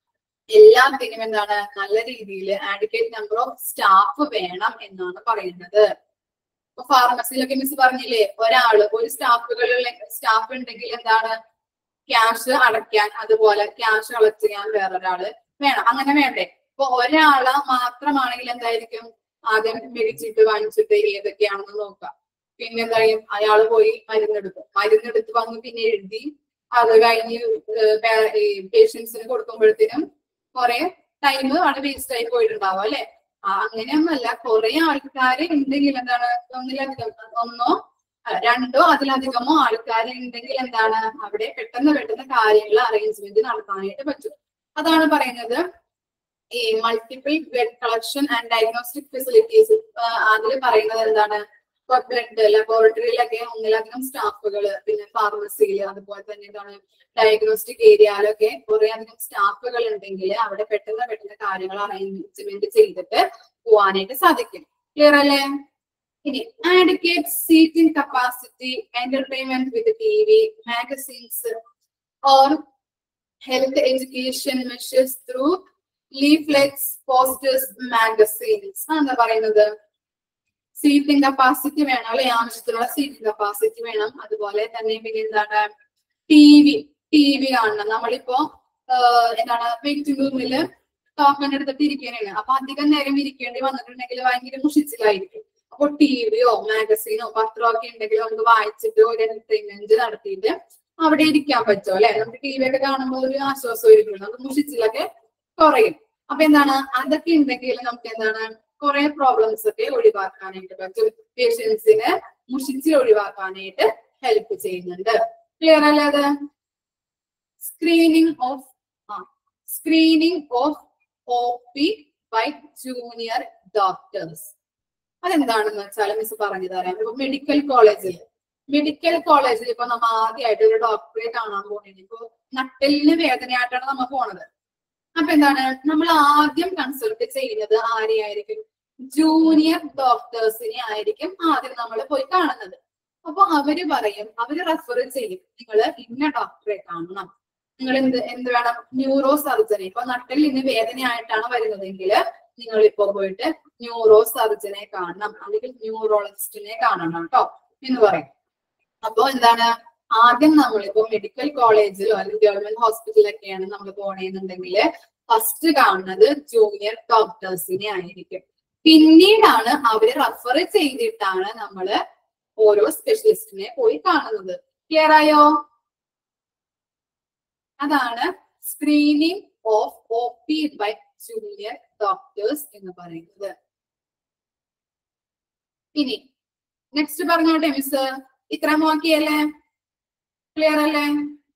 എല്ലാത്തിനും എന്താണ് നല്ല രീതിയിൽ ആഡിക്കേറ്റ് നമ്പർ ഓഫ് സ്റ്റാഫ് വേണം എന്നാണ് പറയുന്നത് ഇപ്പൊ ഫാർമസിയിലൊക്കെ മിസ് പറഞ്ഞില്ലേ ഒരാള് ഒരു സ്റ്റാഫുകളിൽ സ്റ്റാഫ് ഉണ്ടെങ്കിൽ എന്താണ് ക്യാഷ് അടയ്ക്കാൻ അതുപോലെ ക്യാഷ് കളക്ട് ചെയ്യാൻ വേറൊരാള് വേണം അങ്ങനെ വേണ്ടേ ഇപ്പൊ ഒരാള് മാത്രമാണെങ്കിൽ എന്തായിരിക്കും ആദ്യം മെഡിച്ചിട്ട് വാങ്ങിച്ചിട്ട് ഏതൊക്കെയാണെന്ന് നോക്കാം പിന്നെ എന്താ ചെയ്യും അയാള് പോയി മരുന്നെടുക്കും മരുന്നെടുത്ത് വന്ന് പിന്നെ എഴുതി അത് കഴിഞ്ഞ് പേഷ്യൻസിന് കൊടുക്കുമ്പോഴത്തേനും കുറെ ടൈം അവിടെ വേസ്റ്റ് ആയി പോയിട്ടുണ്ടാവും അല്ലെ ആ, അങ്ങനെയൊന്നുമല്ല കുറെ ആൾക്കാര് ഉണ്ടെങ്കിൽ എന്താണ് ഒന്നിലധികം ഒന്നോ അല്ല, രണ്ടോ അതിലധികമോ ആൾക്കാർ ഉണ്ടെങ്കിൽ എന്താണ് അവിടെ പെട്ടെന്ന് പെട്ടെന്ന് കാര്യങ്ങൾ അറേഞ്ച്മെന്റ് നടത്താനായിട്ട് പറ്റും അതാണ് പറയുന്നത് ഈ multiple blood collection and diagnostic facilities അതിൽ പറയുന്നത് എന്താണ് ഇപ്പൊ ബ്ലഡ് ലബോറട്ടറിയിലൊക്കെ ഒന്നിലധികം സ്റ്റാഫുകൾ പിന്നെ ഫാർമസിയിൽ അതുപോലെ തന്നെ എന്താണ് ഡയഗ്നോസ്റ്റിക് ഏരിയയിലൊക്കെ കുറെ അധികം സ്റ്റാഫുകൾ ഉണ്ടെങ്കിൽ അവിടെ പെട്ടെന്ന് പെട്ടെന്ന് കാര്യങ്ങൾ അറേഞ്ച്മെന്റ് ചെയ്തിട്ട് പോവാനായിട്ട് സാധിക്കും ക്ലിയർ അല്ലേ ഇനി adequate seating capacity entertainment with TV magazines or health education measures through leaflets posters magazines എന്താ പറയുന്നത് സീറ്റിംഗ് കപ്പാസിറ്റി വേണം അല്ലെ ആവശ്യത്തിനുള്ള സീറ്റിംഗ് കപ്പാസിറ്റി വേണം അതുപോലെ തന്നെ പിന്നെ എന്താണ് ടി വി ടി വി കാണണം നമ്മളിപ്പോ ആഹ് എന്താണ് വെയിറ്റിംഗ് റൂമിൽ ടോക്കൺ എടുത്തിട്ട് ഇരിക്കാനാണ് അപ്പൊ അധികം നേരം ഇരിക്കേണ്ടി വന്നിട്ടുണ്ടെങ്കിൽ ഭയങ്കര മുഷിച്ചിലായിരിക്കും അപ്പൊ ടിവിയോ മാഗസീനോ പത്രമോ ഒക്കെ ഉണ്ടെങ്കിൽ നമുക്ക് വായിച്ചിട്ട് ഒരു എന്റർടൈൻമെന്റ് നടത്തിയിട്ട് അവിടെ ഇരിക്കാൻ പറ്റും അല്ലെ നമുക്ക് ടി വി ഒക്കെ കാണുമ്പോൾ ഒരു ആശ്വാസമായിരിക്കും നമുക്ക് മുഷിച്ചിലൊക്കെ കുറയും അപ്പൊ എന്താണ് അതൊക്കെ ഉണ്ടെങ്കിൽ നമുക്ക് എന്താണ് കുറെ പ്രോബ്ലംസ് ഒക്കെ ഒഴിവാക്കാനായിട്ട് പറ്റും പേഷ്യൻസിന് മുഷിച്ചിൽ ഒഴിവാക്കാനായിട്ട് ഹെൽപ്പ് ചെയ്യുന്നുണ്ട് ക്ലിയർ അല്ലേ അത് സ്ക്രീനിങ് ഓഫ് ആ screening of O P by junior doctors അതെന്താണെന്ന് വെച്ചാൽ മിസ് പറഞ്ഞു തരാം ഇപ്പൊ മെഡിക്കൽ കോളേജിൽ മെഡിക്കൽ കോളേജിൽ ഇപ്പൊ നമ്മ ആദ്യമായിട്ട് ഒരു ഡോക്ടറെ കാണാൻ പോകുന്നത് ഇപ്പൊ നട്ടെല്ലിന് വേദനയായിട്ടാണ് നമ്മ പോണത് അപ്പൊ എന്താണ് നമ്മൾ ആദ്യം കൺസൾട്ട് ചെയ്യുന്നത് ആരെയായിരിക്കും ജൂനിയർ ഡോക്ടേഴ്സിനെ ആയിരിക്കും ആദ്യം നമ്മൾ പോയി കാണുന്നത് അപ്പൊ അവര് പറയും അവര് റെഫർ ചെയ്യും നിങ്ങൾ ഇന്ന ഡോക്ടറെ കാണണം നിങ്ങൾ എന്ത് എന്ത് വേണം ന്യൂറോ സർജറി ഇപ്പൊ നട്ടെല്ലിന് വേദനയായിട്ടാണ് വരുന്നതെങ്കിൽ നിങ്ങൾ ഇപ്പൊ പോയിട്ട് ന്യൂറോ സർജനെ കാണണം അല്ലെങ്കിൽ ന്യൂറോളജിസ്റ്റിനെ കാണണം കേട്ടോ എന്ന് പറയും അപ്പൊ എന്താണ് ആദ്യം നമ്മളിപ്പോ മെഡിക്കൽ കോളേജിലോ അല്ലെങ്കിൽ ഗവൺമെന്റ് ഹോസ്പിറ്റലൊക്കെയാണ് നമ്മൾ പോണേന്നുണ്ടെങ്കിൽ ഫസ്റ്റ് കാണുന്നത് ജൂനിയർ ഡോക്ടേഴ്സിനെ ആയിരിക്കും പിന്നീടാണ് അവര് റെഫർ ചെയ്തിട്ടാണ് നമ്മള് ഓരോ സ്പെഷ്യലിസ്റ്റിനെ പോയി കാണുന്നത് ക്ലിയർ ആയോ അതാണ് screening of O P by junior doctors എന്ന് പറയുന്നത് ഇനി നെക്സ്റ്റ് പറഞ്ഞോട്ടെ മിസ് ഇത്ര നോക്കിയല്ലേ ക്ലിയർ അല്ലേ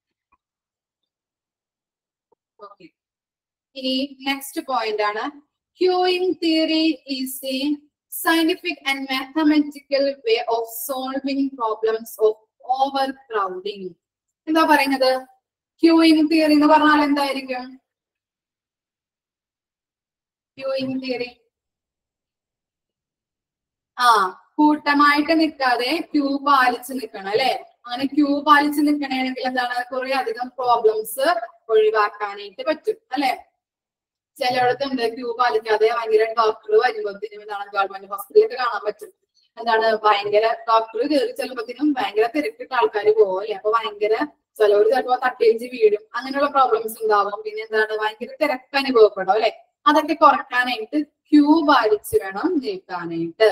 ഓക്കെ ഇനി നെക്സ്റ്റ് പോയിന്റ് ആണ് queuing theory is a scientific and mathematical way of solving problems of overcrowding എന്താ പറയുന്നത് ക്യൂയിങ് തിയറി എന്ന് പറഞ്ഞാൽ എന്തായിരിക്കും ക്യൂയിങ് തിയറി ആ കൂട്ടമായിട്ട് നിൽക്കാതെ ക്യൂ പാലിച്ച് നിൽക്കണം അല്ലെ അങ്ങനെ ക്യൂ പാലിച്ച് നിൽക്കണമെങ്കിൽ എന്താണ് കുറെ അധികം പ്രോബ്ലംസ് ഒഴിവാക്കാനായിട്ട് പറ്റും അല്ലെ ചിലയിടത്തുണ്ട് ക്യൂ പാലിക്കാതെ ഭയങ്കര ഡോക്ടർ വരുമ്പോഴത്തേനും എന്താണ് ഗവൺമെന്റ് ഹോസ്പിറ്റലൊക്കെ കാണാൻ പറ്റും എന്താണ് ഭയങ്കര ഡോക്ടർ കയറി ചെല്ലുമ്പോഴത്തേനും ഭയങ്കര തിരക്കിട്ട ആൾക്കാർ പോകും അല്ലെ അപ്പൊ ഭയങ്കര ചിലവർ ചിലപ്പോ തട്ടേഞ്ച് വീടും അങ്ങനെയുള്ള പ്രോബ്ലംസ് ഉണ്ടാവും പിന്നെ എന്താണ് ഭയങ്കര തിരക്ക് അനുഭവപ്പെടും അല്ലെ അതൊക്കെ കുറയ്ക്കാനായിട്ട് ക്യൂ പാലിച്ച് വേണം നിൽക്കാനായിട്ട്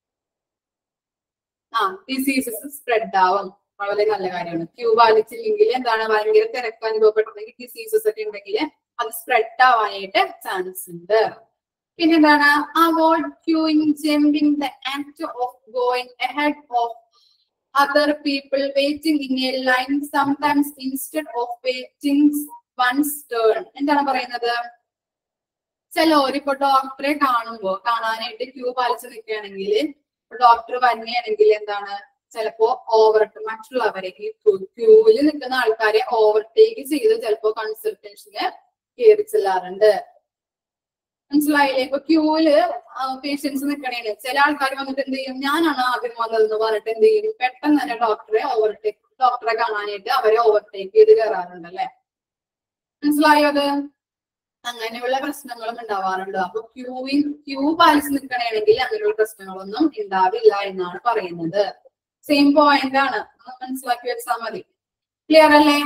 ആ ഡിസീസസ് സ്പ്രെഡ് ആവും വളരെ നല്ല കാര്യമാണ് ക്യൂ പാലിച്ചില്ലെങ്കിൽ എന്താണ് ഭയങ്കര തിരക്ക് അനുഭവപ്പെട്ടിട്ടുണ്ടെങ്കിൽ ഡിസീസസ് ഒക്കെ ഉണ്ടെങ്കിൽ അത് സ്പ്രെഡ് ആവാനായിട്ട് ചാൻസ് ഉണ്ട് പിന്നെന്താണ് avoid queuing jumping the act of going ahead of other people waiting in a line sometimes instead of waiting one's turn എന്താണ് പറയുന്നത് ചിലവരിപ്പോ ഡോക്ടറെ കാണുമ്പോ കാണാനായിട്ട് ക്യൂ പാലിച്ച് നിൽക്കുകയാണെങ്കിൽ ഡോക്ടർ വന്നെയാണെങ്കിൽ എന്താണ് ചിലപ്പോ ഓവർട്ട് മറ്റുള്ളവരെ ഈ ക്യൂവിൽ നിൽക്കുന്ന ആൾക്കാരെ ഓവർടേക്ക് ചെയ്ത് ചിലപ്പോ കൺസൾട്ടേഷന് കയറി ചെല്ലാറുണ്ട് മനസ്സിലായില്ലേ ഇപ്പൊ ക്യൂവില് പേഷ്യൻസ് നിൽക്കണേന് ചില ആൾക്കാർ വന്നിട്ട് എന്ത് ചെയ്യും ഞാനാണ് ആദ്യം വന്നതെന്ന് പറഞ്ഞിട്ട് എന്ത് ചെയ്യും പെട്ടെന്ന് തന്നെ ഡോക്ടറെ ഓവർടേക്ക് ഡോക്ടറെ കാണാനായിട്ട് അവരെ ഓവർടേക്ക് ചെയ്ത് കയറാറുണ്ട് അല്ലെ മനസ്സിലായോ അത് അങ്ങനെയുള്ള പ്രശ്നങ്ങളും ഉണ്ടാവാറുണ്ട് അപ്പൊ ക്യൂവിൻ ക്യൂ പാലിച്ച് നിൽക്കണമെങ്കിൽ അങ്ങനെയുള്ള പ്രശ്നങ്ങളൊന്നും ഉണ്ടാവില്ല എന്നാണ് പറയുന്നത് സെയിം പോയിന്റ് ആണ് ഒന്ന് മനസ്സിലാക്കി വെച്ചാൽ മതി ക്ലിയർ അല്ലേ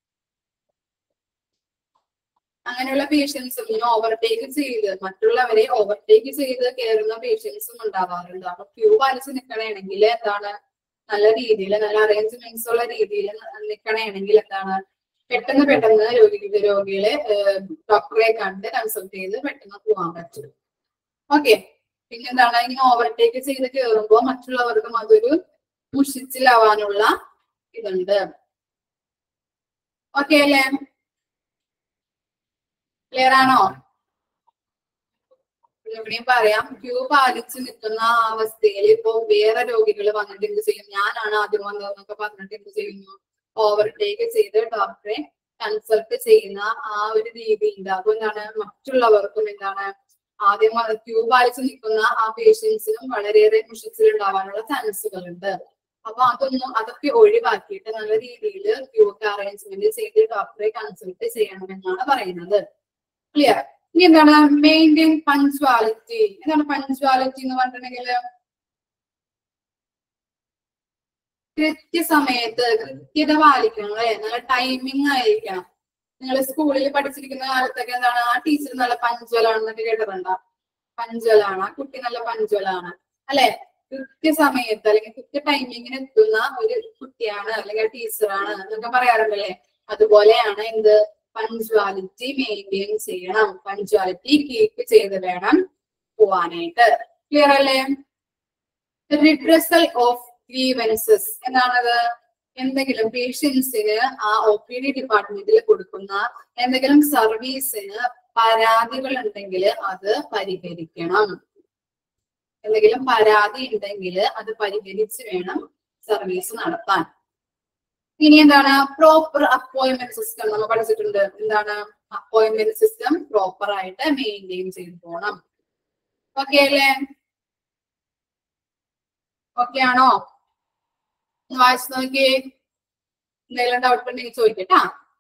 അങ്ങനെയുള്ള പേഷ്യൻസും ഇനി ഓവർടേക്ക് ചെയ്ത് മറ്റുള്ളവരെ ഓവർടേക്ക് ചെയ്ത് കയറുന്ന പേഷ്യൻസും ഉണ്ടാവാറുണ്ട് അപ്പൊ ക്യൂ പാലിച്ച് നിൽക്കണമെങ്കിൽ എന്താണ് നല്ല രീതിയിൽ നല്ല അറേഞ്ച്മെന്റ്സ് ഉള്ള രീതിയിൽ നിൽക്കണമെങ്കിൽ എന്താണ് പെട്ടെന്ന് പെട്ടെന്ന് രോഗി രോഗികളെ ഡോക്ടറെ കണ്ട് കൺസൾട്ട് ചെയ്ത് പെട്ടെന്ന് പോകാൻ പറ്റും ഓക്കെ പിന്നെന്താണ് ഇങ്ങനെ ഓവർടേക്ക് ചെയ്ത് കയറുമ്പോൾ മറ്റുള്ളവർക്കും അതൊരു മുഷിച്ചിലാവാനുള്ള ഇതുണ്ട് ഓക്കെ അല്ലേ ക്ലിയർ ആണോ എവിടെയും പറയാം ക്യൂ പാലിച്ച് നിൽക്കുന്ന ആ അവസ്ഥയിൽ ഇപ്പൊ വേറെ രോഗികൾ വന്നിട്ട് എന്ത് ചെയ്യും ഞാനാണ് ആദ്യം വന്നതെന്നൊക്കെ പറഞ്ഞിട്ട് എന്ത് ചെയ്യുന്നു ഓവർടേക്ക് ചെയ്ത് ഡോക്ടറെ കൺസൾട്ട് ചെയ്യുന്ന ആ ഒരു രീതി ഉണ്ട് അതുകൊണ്ടാണ് മറ്റുള്ളവർക്കും എന്താണ് ആദ്യം ക്യൂ പാലിച്ച് നിൽക്കുന്ന ആ പേഷ്യൻസിനും വളരെയേറെ മുഷിച്ചിലുണ്ടാവാനുള്ള ചാൻസുകൾ ഉണ്ട് അപ്പൊ അതൊന്നും അതൊക്കെ ഒഴിവാക്കിയിട്ട് നല്ല രീതിയിൽ ക്യൂ ഒക്കെ അറേഞ്ച്മെന്റ് ചെയ്ത് ഡോക്ടറെ കൺസൾട്ട് ചെയ്യണമെന്നാണ് പറയുന്നത് ക്ലിയർ ഇനി എന്താണ് മെയിൻറ്റെയിൻ പഞ്ച്വാലിറ്റി എന്താണ് പഞ്ച്വാലിറ്റി എന്ന് പറഞ്ഞിട്ടുണ്ടെങ്കിൽ കൃത്യസമയത്ത് കൃത്യത പാലിക്കണം അല്ലെ നല്ല ടൈമിംഗ് ആയിരിക്കണം നിങ്ങൾ സ്കൂളിൽ പഠിച്ചിരിക്കുന്ന കാലത്തൊക്കെ എന്താണ് ആ ടീച്ചർ നല്ല പഞ്ച്വലാണെന്നൊക്കെ കേട്ടിട്ടുണ്ടോ പഞ്ച്വലാണ് ആ കുട്ടി നല്ല പഞ്ച്വലാണ് അല്ലെ കൃത്യസമയത്ത് അല്ലെങ്കിൽ കൃത്യ ടൈമിങ്ങിന് എത്തുന്ന ഒരു കുട്ടിയാണ് അല്ലെങ്കിൽ ടീച്ചറാണ് എന്നൊക്കെ പറയാറുണ്ടല്ലേ അതുപോലെയാണ് എന്ത് പഞ്ച്വാലിറ്റി മെയിൻറ്റെയിൻ ചെയ്യണം പഞ്ച്വാലിറ്റി കീപ്പ് ചെയ്ത് വേണം പോവാനായിട്ട് ക്ലിയർ അല്ലേ റിഡ്രസൽ ഓഫ് ഗ്രീവൻസസ് എന്നാണത് എന്തെങ്കിലും പേഷ്യൻസിന് ആ ഒ പി ഡി ഡിപ്പാർട്ട്മെന്റിൽ കൊടുക്കുന്ന എന്തെങ്കിലും സർവീസിന് പരാതികൾ ഉണ്ടെങ്കിൽ അത് പരിഹരിക്കണം എന്തെങ്കിലും പരാതി ഉണ്ടെങ്കിൽ അത് പരിഹരിച്ച് വേണം സർവീസ് നടത്താൻ ഇനി എന്താണ് പ്രോപ്പർ അപ്പോയിന്റ്മെന്റ് സിസ്റ്റം നമ്മൾ പഠിച്ചിട്ടുണ്ട് എന്താണ് അപ്പോയിന്റ്മെന്റ് സിസ്റ്റം പ്രോപ്പർ ആയിട്ട് മെയിൻറ്റെയിൻ ചെയ്തു പോകണം ഓക്കെ അല്ലേ ഓക്കെ ആണോ ഒന്ന് വായിച്ചു നോക്കിയേ എന്തെങ്കിലും ഡൗട്ട് ഉണ്ടെങ്കിൽ ചോദിക്കട്ടാ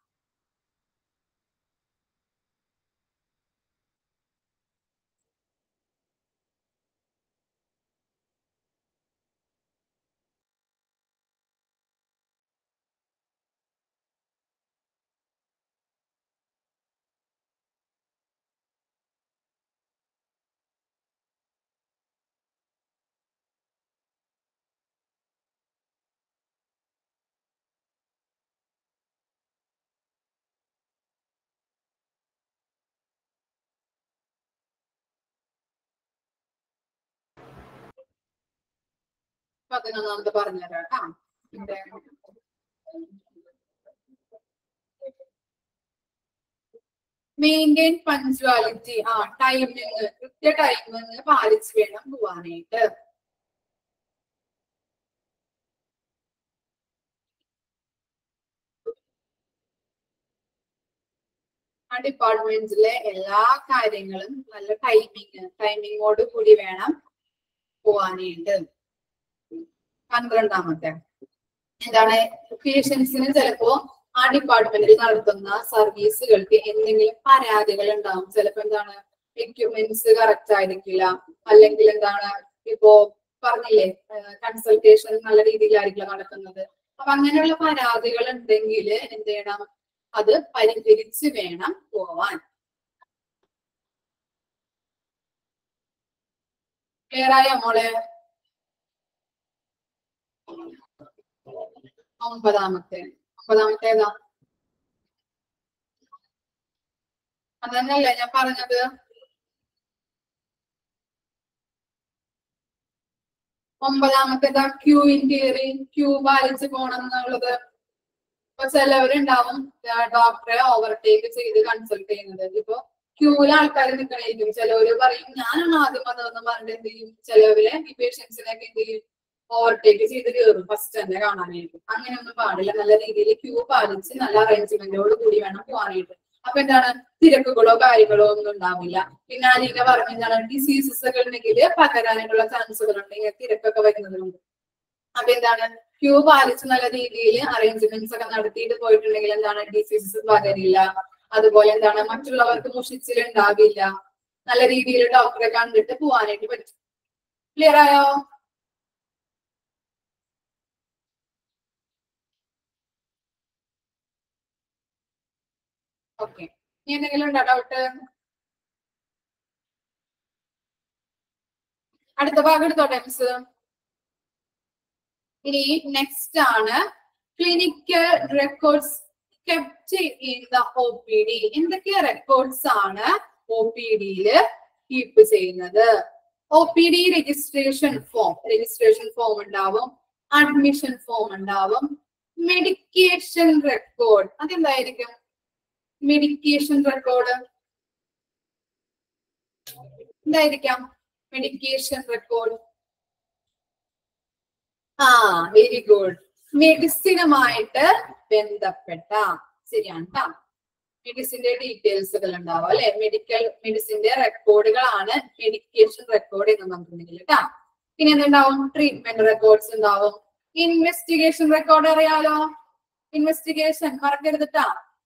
പതിനൊന്നാമത് പറഞ്ഞുതരാം കേട്ടാ ഇവിടെ മെയിൻറ്റെയിൻ പഞ്ച്വാലിറ്റി ആ ടൈമിങ് കൃത്യ ടൈമിങ് പാലിച്ച് വേണം പോവാനായിട്ട് ആ ഡിപ്പാർട്ട്മെന്റിലെ എല്ലാ കാര്യങ്ങളും നല്ല ടൈമിങ് ടൈമിങ്ങോട് കൂടി വേണം പോവാനായിട്ട് പന്ത്രണ്ടാമത്തെ എന്താണ് പേഷ്യൻസിന് ചിലപ്പോ ആ ഡിപ്പാർട്ട്മെന്റിൽ നടത്തുന്ന സർവീസുകൾക്ക് എന്തെങ്കിലും പരാതികൾ ഉണ്ടാവും ചിലപ്പോ എന്താണ് എക്യുപ്മെന്റ്സ് കറക്റ്റ് ആയിരിക്കില്ല അല്ലെങ്കിൽ എന്താണ് ഇപ്പോ പറഞ്ഞില്ലേ കൺസൾട്ടേഷൻ നല്ല രീതിയിലായിരിക്കില്ല നടക്കുന്നത് അപ്പൊ അങ്ങനെയുള്ള പരാതികൾ ഉണ്ടെങ്കിൽ എന്ത് ചെയ്യണം അത് പരിഹരിച്ച് വേണം പോവാൻ ക്ലിയർ ആയോ മോളെ ഒമ്പതാമത്തെ ഒമ്പതാമത്തെ ഏതാ അതന്നല്ലേ ഞാൻ പറഞ്ഞത് ഒമ്പതാമത്തേതാ ക്യൂവിൻ കയറി ക്യൂ പാലിച്ച് പോണം എന്നുള്ളത് ഇപ്പൊ ചിലവരുണ്ടാവും ഡോക്ടറെ ഓവർടേക്ക് ചെയ്ത് കൺസൾട്ട് ചെയ്യുന്നത് ഇപ്പൊ ക്യൂവിൽ ആൾക്കാർ നിൽക്കണായിരിക്കും ചിലവര് പറയും ഞാനാണ് ആദ്യം വന്നതെന്ന് പറഞ്ഞിട്ട് എന്ത് ചെയ്യും ചിലവര് ഈ പേഷ്യൻസിനൊക്കെ എന്ത് ചെയ്യും ഓവർടേക്ക് ചെയ്ത് കയറും ഫസ്റ്റ് തന്നെ കാണാനായിട്ട് അങ്ങനെയൊന്നും പാടില്ല നല്ല രീതിയിൽ ക്യൂ പാലിച്ച് നല്ല അറേഞ്ച്മെന്റോട് കൂടി വേണം പോകാനായിട്ട് അപ്പൊ എന്താണ് തിരക്കുകളോ കാര്യങ്ങളോ ഒന്നും ഉണ്ടാവില്ല പിന്നെ അലീന പറഞ്ഞ എന്താണ് ഡിസീസസ് ഒക്കെ ഉണ്ടെങ്കിൽ പകരാനുള്ള ചാൻസുകൾ ഉണ്ട് ഇങ്ങനെ തിരക്കൊക്കെ വരുന്നതുകൊണ്ട് അപ്പൊ എന്താണ് ക്യൂ പാലിച്ച് നല്ല രീതിയിൽ അറേഞ്ച്മെന്റ്സ് ഒക്കെ നടത്തിയിട്ട് പോയിട്ടുണ്ടെങ്കിൽ എന്താണ് ഡിസീസസ് പകരില്ല അതുപോലെ എന്താണ് മറ്റുള്ളവർക്ക് മുഷിച്ചിൽ ഉണ്ടാവില്ല നല്ല രീതിയിൽ ഡോക്ടറെ കണ്ടിട്ട് പോവാനായിട്ട് പറ്റും ക്ലിയർ ആയോ ഓക്കെ ഇനി എന്തെങ്കിലും ഉണ്ടോ ഡൗട്ട് അടുത്ത ഭാഗം എടുത്തോട്ടെ മിസ് ഇനി നെക്സ്റ്റ് ആണ് clinical records kept in the O P D എന്തൊക്കെ റെക്കോർഡ്സ് ആണ് ഒ പി ഡിയില് കീപ്പ് ചെയ്യുന്നത് O P D registration form registration form ഉണ്ടാവും അഡ്മിഷൻ ഫോം ഉണ്ടാവും മെഡിക്കേഷൻ റെക്കോർഡ് അതെന്തായിരിക്കും മെഡിക്കേഷൻ റെക്കോർഡ് എന്തായിരിക്കാം മെഡിക്കേഷൻ റെക്കോർഡ് ആ വെരി ഗുഡ് മെഡിസിനുമായിട്ട് ബന്ധപ്പെട്ട ശരിയാണ് ട്ടാ മെഡിസിന്റെ ഡീറ്റെയിൽസുകൾ ഉണ്ടാവും അല്ലെ മെഡിക്കൽ മെഡിസിന്റെ റെക്കോർഡുകളാണ് മെഡിക്കേഷൻ റെക്കോർഡ് എന്ന് പറഞ്ഞിട്ടുണ്ടെങ്കിൽ കേട്ടാ പിന്നെ എന്തുണ്ടാവും ട്രീറ്റ്മെന്റ് റെക്കോർഡ്സ് ഉണ്ടാവും ഇൻവെസ്റ്റിഗേഷൻ റെക്കോർഡ് അറിയാലോ ഇൻവെസ്റ്റിഗേഷൻ മറക്കരുതിട്ടാ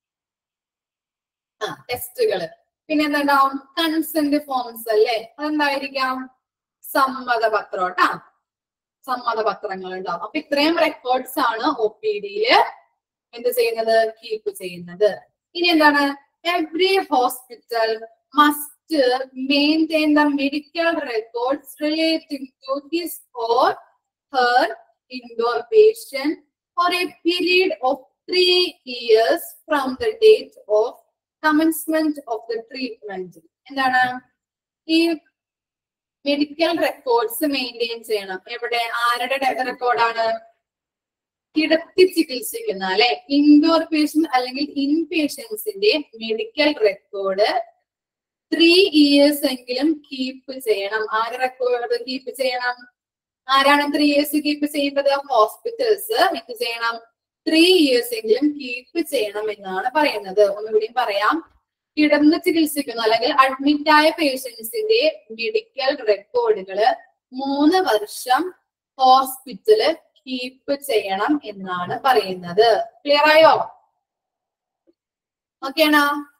ആ ടെസ്റ്റുകള് പിന്നെ എന്തുണ്ടാവും കൺസെന്റ് ഫോംസ് അല്ലേ അതെന്തായിരിക്കാം സമ്മതപത്രം കേട്ടാ സമ്മതപത്രങ്ങൾ ഉണ്ടാവും അപ്പൊ ഇത്രയും റെക്കോർഡ്സ് ആണ് ഒ പി ഡിയില് എന്ത് ചെയ്യുന്നത് കീപ്പ് ചെയ്യുന്നത് ഇനി എന്താണ് every hospital must maintain the medical records relating to his or her indoor patient for a period of three years from the date of commencement of the treatment എന്താണ് ഈ മെഡിക്കൽ റെക്കോർഡ്സ് മെയിൻറ്റെയിൻ ചെയ്യണം എവിടെ ആരുടെ റെക്കോർഡാണ് കിടത്തി ചികിത്സിക്കുന്ന അല്ലെ ഇൻഡോർ പേഷ്യന്റ് അല്ലെങ്കിൽ ഇൻ പേഷ്യൻസിന്റെ മെഡിക്കൽ റെക്കോർഡ് ത്രീ ഇയേഴ്സ് എങ്കിലും കീപ്പ് ചെയ്യണം ആര് റെക്കോർഡ് കീപ്പ് ചെയ്യണം ആരാണ് ത്രീ ഇയേഴ്സ് കീപ്പ് ചെയ്യേണ്ടത് ഹോസ്പിറ്റൽസ് എന്ത് ചെയ്യണം ത്രീ ഇയേഴ്സ് എങ്കിലും കീപ്പ് ചെയ്യണം എന്നാണ് പറയുന്നത് ഒന്നുകൂടിയും പറയാം കിടന്ന് ചികിത്സിക്കുന്ന അല്ലെങ്കിൽ അഡ്മിറ്റ് ആയ പേഷ്യൻസിന്റെ മെഡിക്കൽ റെക്കോർഡുകള് മൂന്ന് വർഷം ഹോസ്പിറ്റല് കീപ്പ് ചെയ്യണം എന്നാണ് പറയുന്നത് ക്ലിയർ ആയോ ഓക്കെയാണോ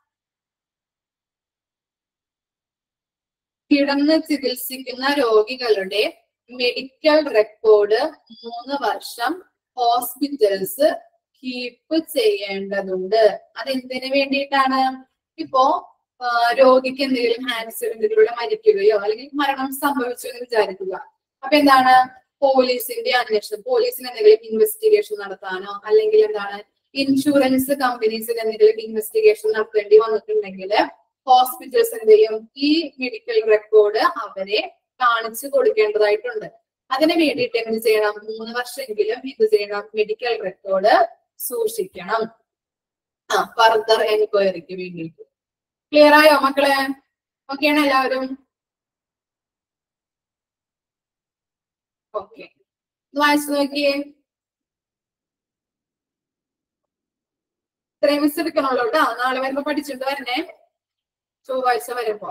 കിടന്ന് ചികിത്സിക്കുന്ന രോഗികളുടെ മെഡിക്കൽ റെക്കോർഡ് മൂന്ന് വർഷം ഹോസ്പിറ്റൽസ് കീപ്പ് ചെയ്യേണ്ടതുണ്ട് അതെന്തിനു വേണ്ടിയിട്ടാണ് ഇപ്പോ ആ, രോഗിക്ക് എന്തെങ്കിലും ആക്സിഡന്റിലൂടെ മരിക്കുകയോ അല്ലെങ്കിൽ മരണം സംഭവിച്ചു എന്ന് വിചാരിക്കുക അപ്പൊ എന്താണ് പോലീസിന്റെ അന്വേഷണം പോലീസിന് എന്തെങ്കിലും ഇൻവെസ്റ്റിഗേഷൻ നടത്താനോ അല്ലെങ്കിൽ എന്താണ് ഇൻഷുറൻസ് കമ്പനീസിന് എന്തെങ്കിലും ഇൻവെസ്റ്റിഗേഷൻ നടത്തേണ്ടി വന്നിട്ടുണ്ടെങ്കിൽ ഹോസ്പിറ്റൽസ് എന്ത് ചെയ്യും ഈ മെഡിക്കൽ റെക്കോർഡ് അവരെ കാണിച്ചു കൊടുക്കേണ്ടതായിട്ടുണ്ട് അതിന് വേണ്ടിയിട്ട് എന്ത് ചെയ്യണം മൂന്ന് വർഷമെങ്കിലും എന്ത് ചെയ്യണം മെഡിക്കൽ റെക്കോർഡ് സൂക്ഷിക്കണം ആ ഫർദർ എൻക്വയറിക്ക് വേണ്ടിയിട്ട് ക്ലിയർ ആയോ മക്കളെ ഓക്കെയാണ് എല്ലാവരും ഓക്കെ വായിച്ചു നോക്കിയേ ഇത്രയും മിസ് എടുക്കണുള്ളൂ കേട്ടോ നാളെ വരുമ്പോ പഠിച്ചിട്ട് വരണേ ചൊവ്വാഴ്ച വരുമ്പോ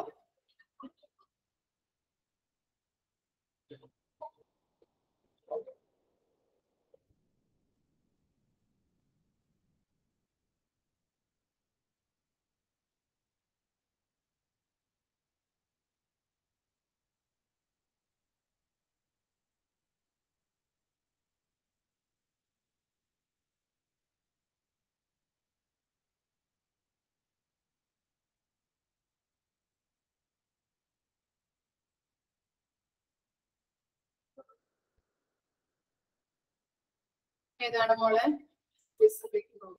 ഏതാണ് മോളെ Specific role.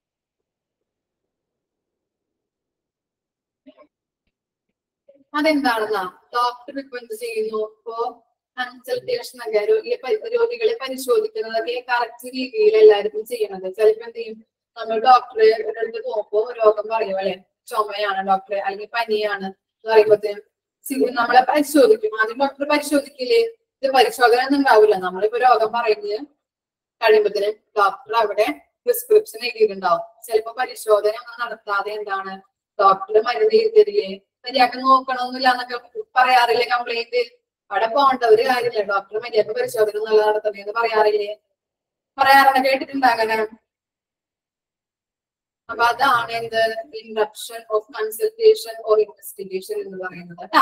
അതെന്താണെന്നാ ഡോക്ടർ ഇപ്പൊ എന്ത് ചെയ്യുന്നു ഇപ്പോ കൺസൾട്ടേഷൻ ഒക്കെ രോഗിയെ പരി- രോഗികളെ പരിശോധിക്കുന്നതൊക്കെ കറക്റ്റ് രീതിയിൽ എല്ലാവർക്കും ചെയ്യണത് ചിലപ്പോ എന്ത് ചെയ്യും നമ്മൾ ഡോക്ടറെ അടുത്ത് പോകുമ്പോ രോഗം പറയും അല്ലെ ചുമയാണ് ഡോക്ടറെ അല്ലെങ്കിൽ പനിയാണ് എന്ന് പറയുമ്പോഴത്തേനും സി- നമ്മളെ പരിശോധിക്കും ആദ്യം ഡോക്ടർ പരിശോധിക്കില്ലേ ഇത് പരിശോധന ഒന്നും ഉണ്ടാവില്ല നമ്മളിപ്പോ രോഗം പറയുന്നത് കഴിയുമ്പോഴത്തേനും ഡോക്ടർ അവിടെ പ്രിസ്ക്രിപ്ഷൻ എഴുതിയിട്ടുണ്ടാവും ചിലപ്പോ പരിശോധന ഒന്നും നടത്താതെ എന്താണ് ഡോക്ടർ മരുന്ന് എഴുതി തരില്ലേ മര്യാദക്ക് നോക്കണമെന്നില്ല എന്നൊക്കെ പറയാറില്ലേ കംപ്ലൈന്റ് അവിടെ പോകേണ്ട ഒരു കാര്യമില്ല ഡോക്ടർ മര്യാദക്ക് പരിശോധന നല്ല നടത്തണേന്ന് പറയാറില്ലേ പറയാറുണ്ട് കേട്ടിട്ടുണ്ടോ അങ്ങനെ അപ്പൊ അതാണ് എന്ത് induction of consultation or investigation എന്ന് പറയുന്നത് കേട്ടാ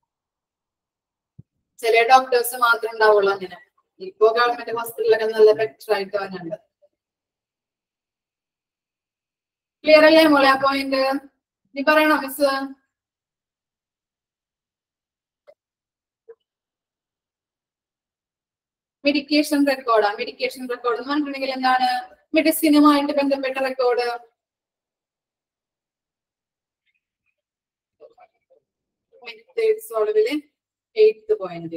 ചില ഡോക്ടേഴ്സ് മാത്രമേ ഉണ്ടാവുള്ളൂ അങ്ങനെ ഇപ്പോ ഗവൺമെന്റ് ഹോസ്പിറ്റലൊക്കെ നല്ല ബെറ്റർ ആയിട്ട് വന്നുണ്ട് ക്ലിയർ അല്ലേ മോളെ ആ പോയിന്റ് നീ പറയണോ മിസ് മെഡിക്കേഷൻ റെക്കോർഡാ മെഡിക്കേഷൻ റെക്കോർഡ് എന്ന് പറഞ്ഞിട്ടുണ്ടെങ്കിൽ എന്താണ് മെഡിസിനുമായിട്ട് ബന്ധപ്പെട്ട റെക്കോർഡ് മെത്തേഡ്സ് ഒളവില് എയ്ത്ത് പോയിന്റ്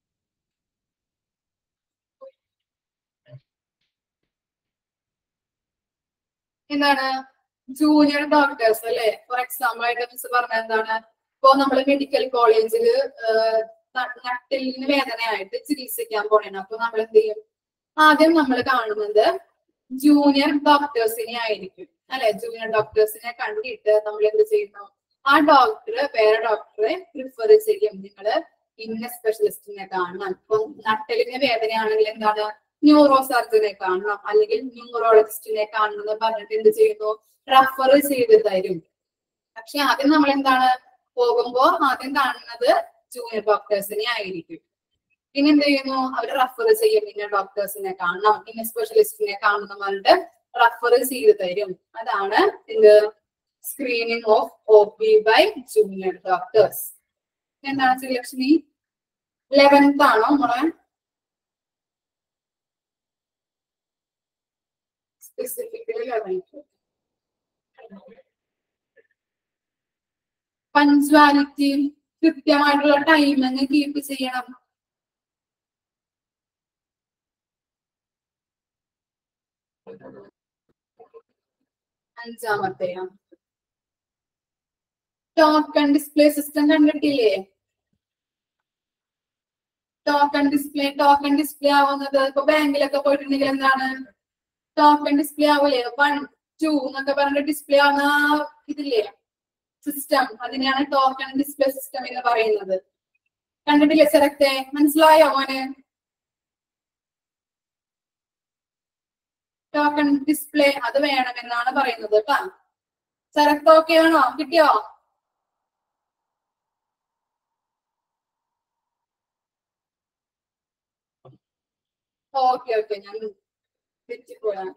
എന്താണ് ജൂനിയർ ഡോക്ടേഴ്സ് അല്ലെ ഫോർ എക്സാമ്പിൾ ആയിട്ട് മിസ് പറഞ്ഞ എന്താണ് ഇപ്പോ നമ്മൾ മെഡിക്കൽ കോളേജിൽ നട്ടിലിന് വേദനയായിട്ട് ചികിത്സിക്കാൻ പോണേണ് അപ്പൊ നമ്മൾ എന്ത് ചെയ്യും ആദ്യം നമ്മൾ കാണുന്നത് ജൂനിയർ ഡോക്ടേഴ്സിനെ ആയിരിക്കും അല്ലെ ജൂനിയർ ഡോക്ടേഴ്സിനെ കണ്ടിട്ട് നമ്മൾ എന്ത് ചെയ്യുന്നു ആ ഡോക്ടർ വേറെ ഡോക്ടറെ പ്രിഫർ ചെയ്യും നിങ്ങൾ ഇന്ന സ്പെഷ്യലിസ്റ്റിനെ കാണണം ഇപ്പൊ നട്ടലിന് വേദനയാണെങ്കിൽ എന്താണ് ന്യൂറോ സർജനെ കാണണം അല്ലെങ്കിൽ ന്യൂറോളജിസ്റ്റിനെ കാണണം എന്ന് പറഞ്ഞിട്ട് എന്ത് ചെയ്യുന്നു റെഫർ ചെയ്ത് തരും പക്ഷെ ആദ്യം നമ്മൾ എന്താണ് പോകുമ്പോ ആദ്യം കാണുന്നത് ജൂനിയർ ഡോക്ടേഴ്സിനെ ആയിരിക്കും പിന്നെ എന്ത് ചെയ്യുന്നു അവർ റെഫർ ചെയ്യും ഇന്ന ഡോക്ടേഴ്സിനെ കാണണം ഇന്ന സ്പെഷ്യലിസ്റ്റിനെ കാണണം എന്ന് പറഞ്ഞിട്ട് റെഫർ ചെയ്ത് തരും അതാണ് എന്ത് screening of O P by junior doctors എന്താണ് ശ്രീലക്ഷ്മി ലെവൻത്ത് ആണോ നമ്മളെ സ്പെസിഫിക്കലി ലെവൻത്ത് പഞ്ച്വാലിറ്റി കൃത്യമായിട്ടുള്ള ടൈമിങ് കീപ്പ് ചെയ്യണം അഞ്ചാമത്തെയാ ടോക്കൺ ഡിസ്പ്ലേ സിസ്റ്റം കണ്ടിട്ടില്ലേ ടോക്കൺ ഡിസ്പ്ലേ ടോക്കൺ ഡിസ്പ്ലേ ആവുന്നത് ഇപ്പൊ ബാങ്കിലൊക്കെ പോയിട്ടുണ്ടെങ്കിൽ എന്താണ് ടോക്കൺ ഡിസ്പ്ലേ ആവൂലേ വൺ ടു എന്നൊക്കെ പറഞ്ഞിട്ട് ഡിസ്പ്ലേ ആവുന്ന ആ ഇതില്ലേ സിസ്റ്റം അതിനെയാണ് ടോക്കൺ ഡിസ്പ്ലേ സിസ്റ്റം എന്ന് പറയുന്നത് കണ്ടിട്ടില്ലേ സെലക്ടേ മനസ്സിലായോ മോനെ ടോക്കൺ ഡിസ്പ്ലേ അത് വേണമെന്നാണ് പറയുന്നത് കേട്ടാ സെലക്ട് ഓക്കെ ആണോ കിട്ടിയോ ഓക്കെ ഓക്കെ ഞാൻ തെറ്റിപ്പോയാണ്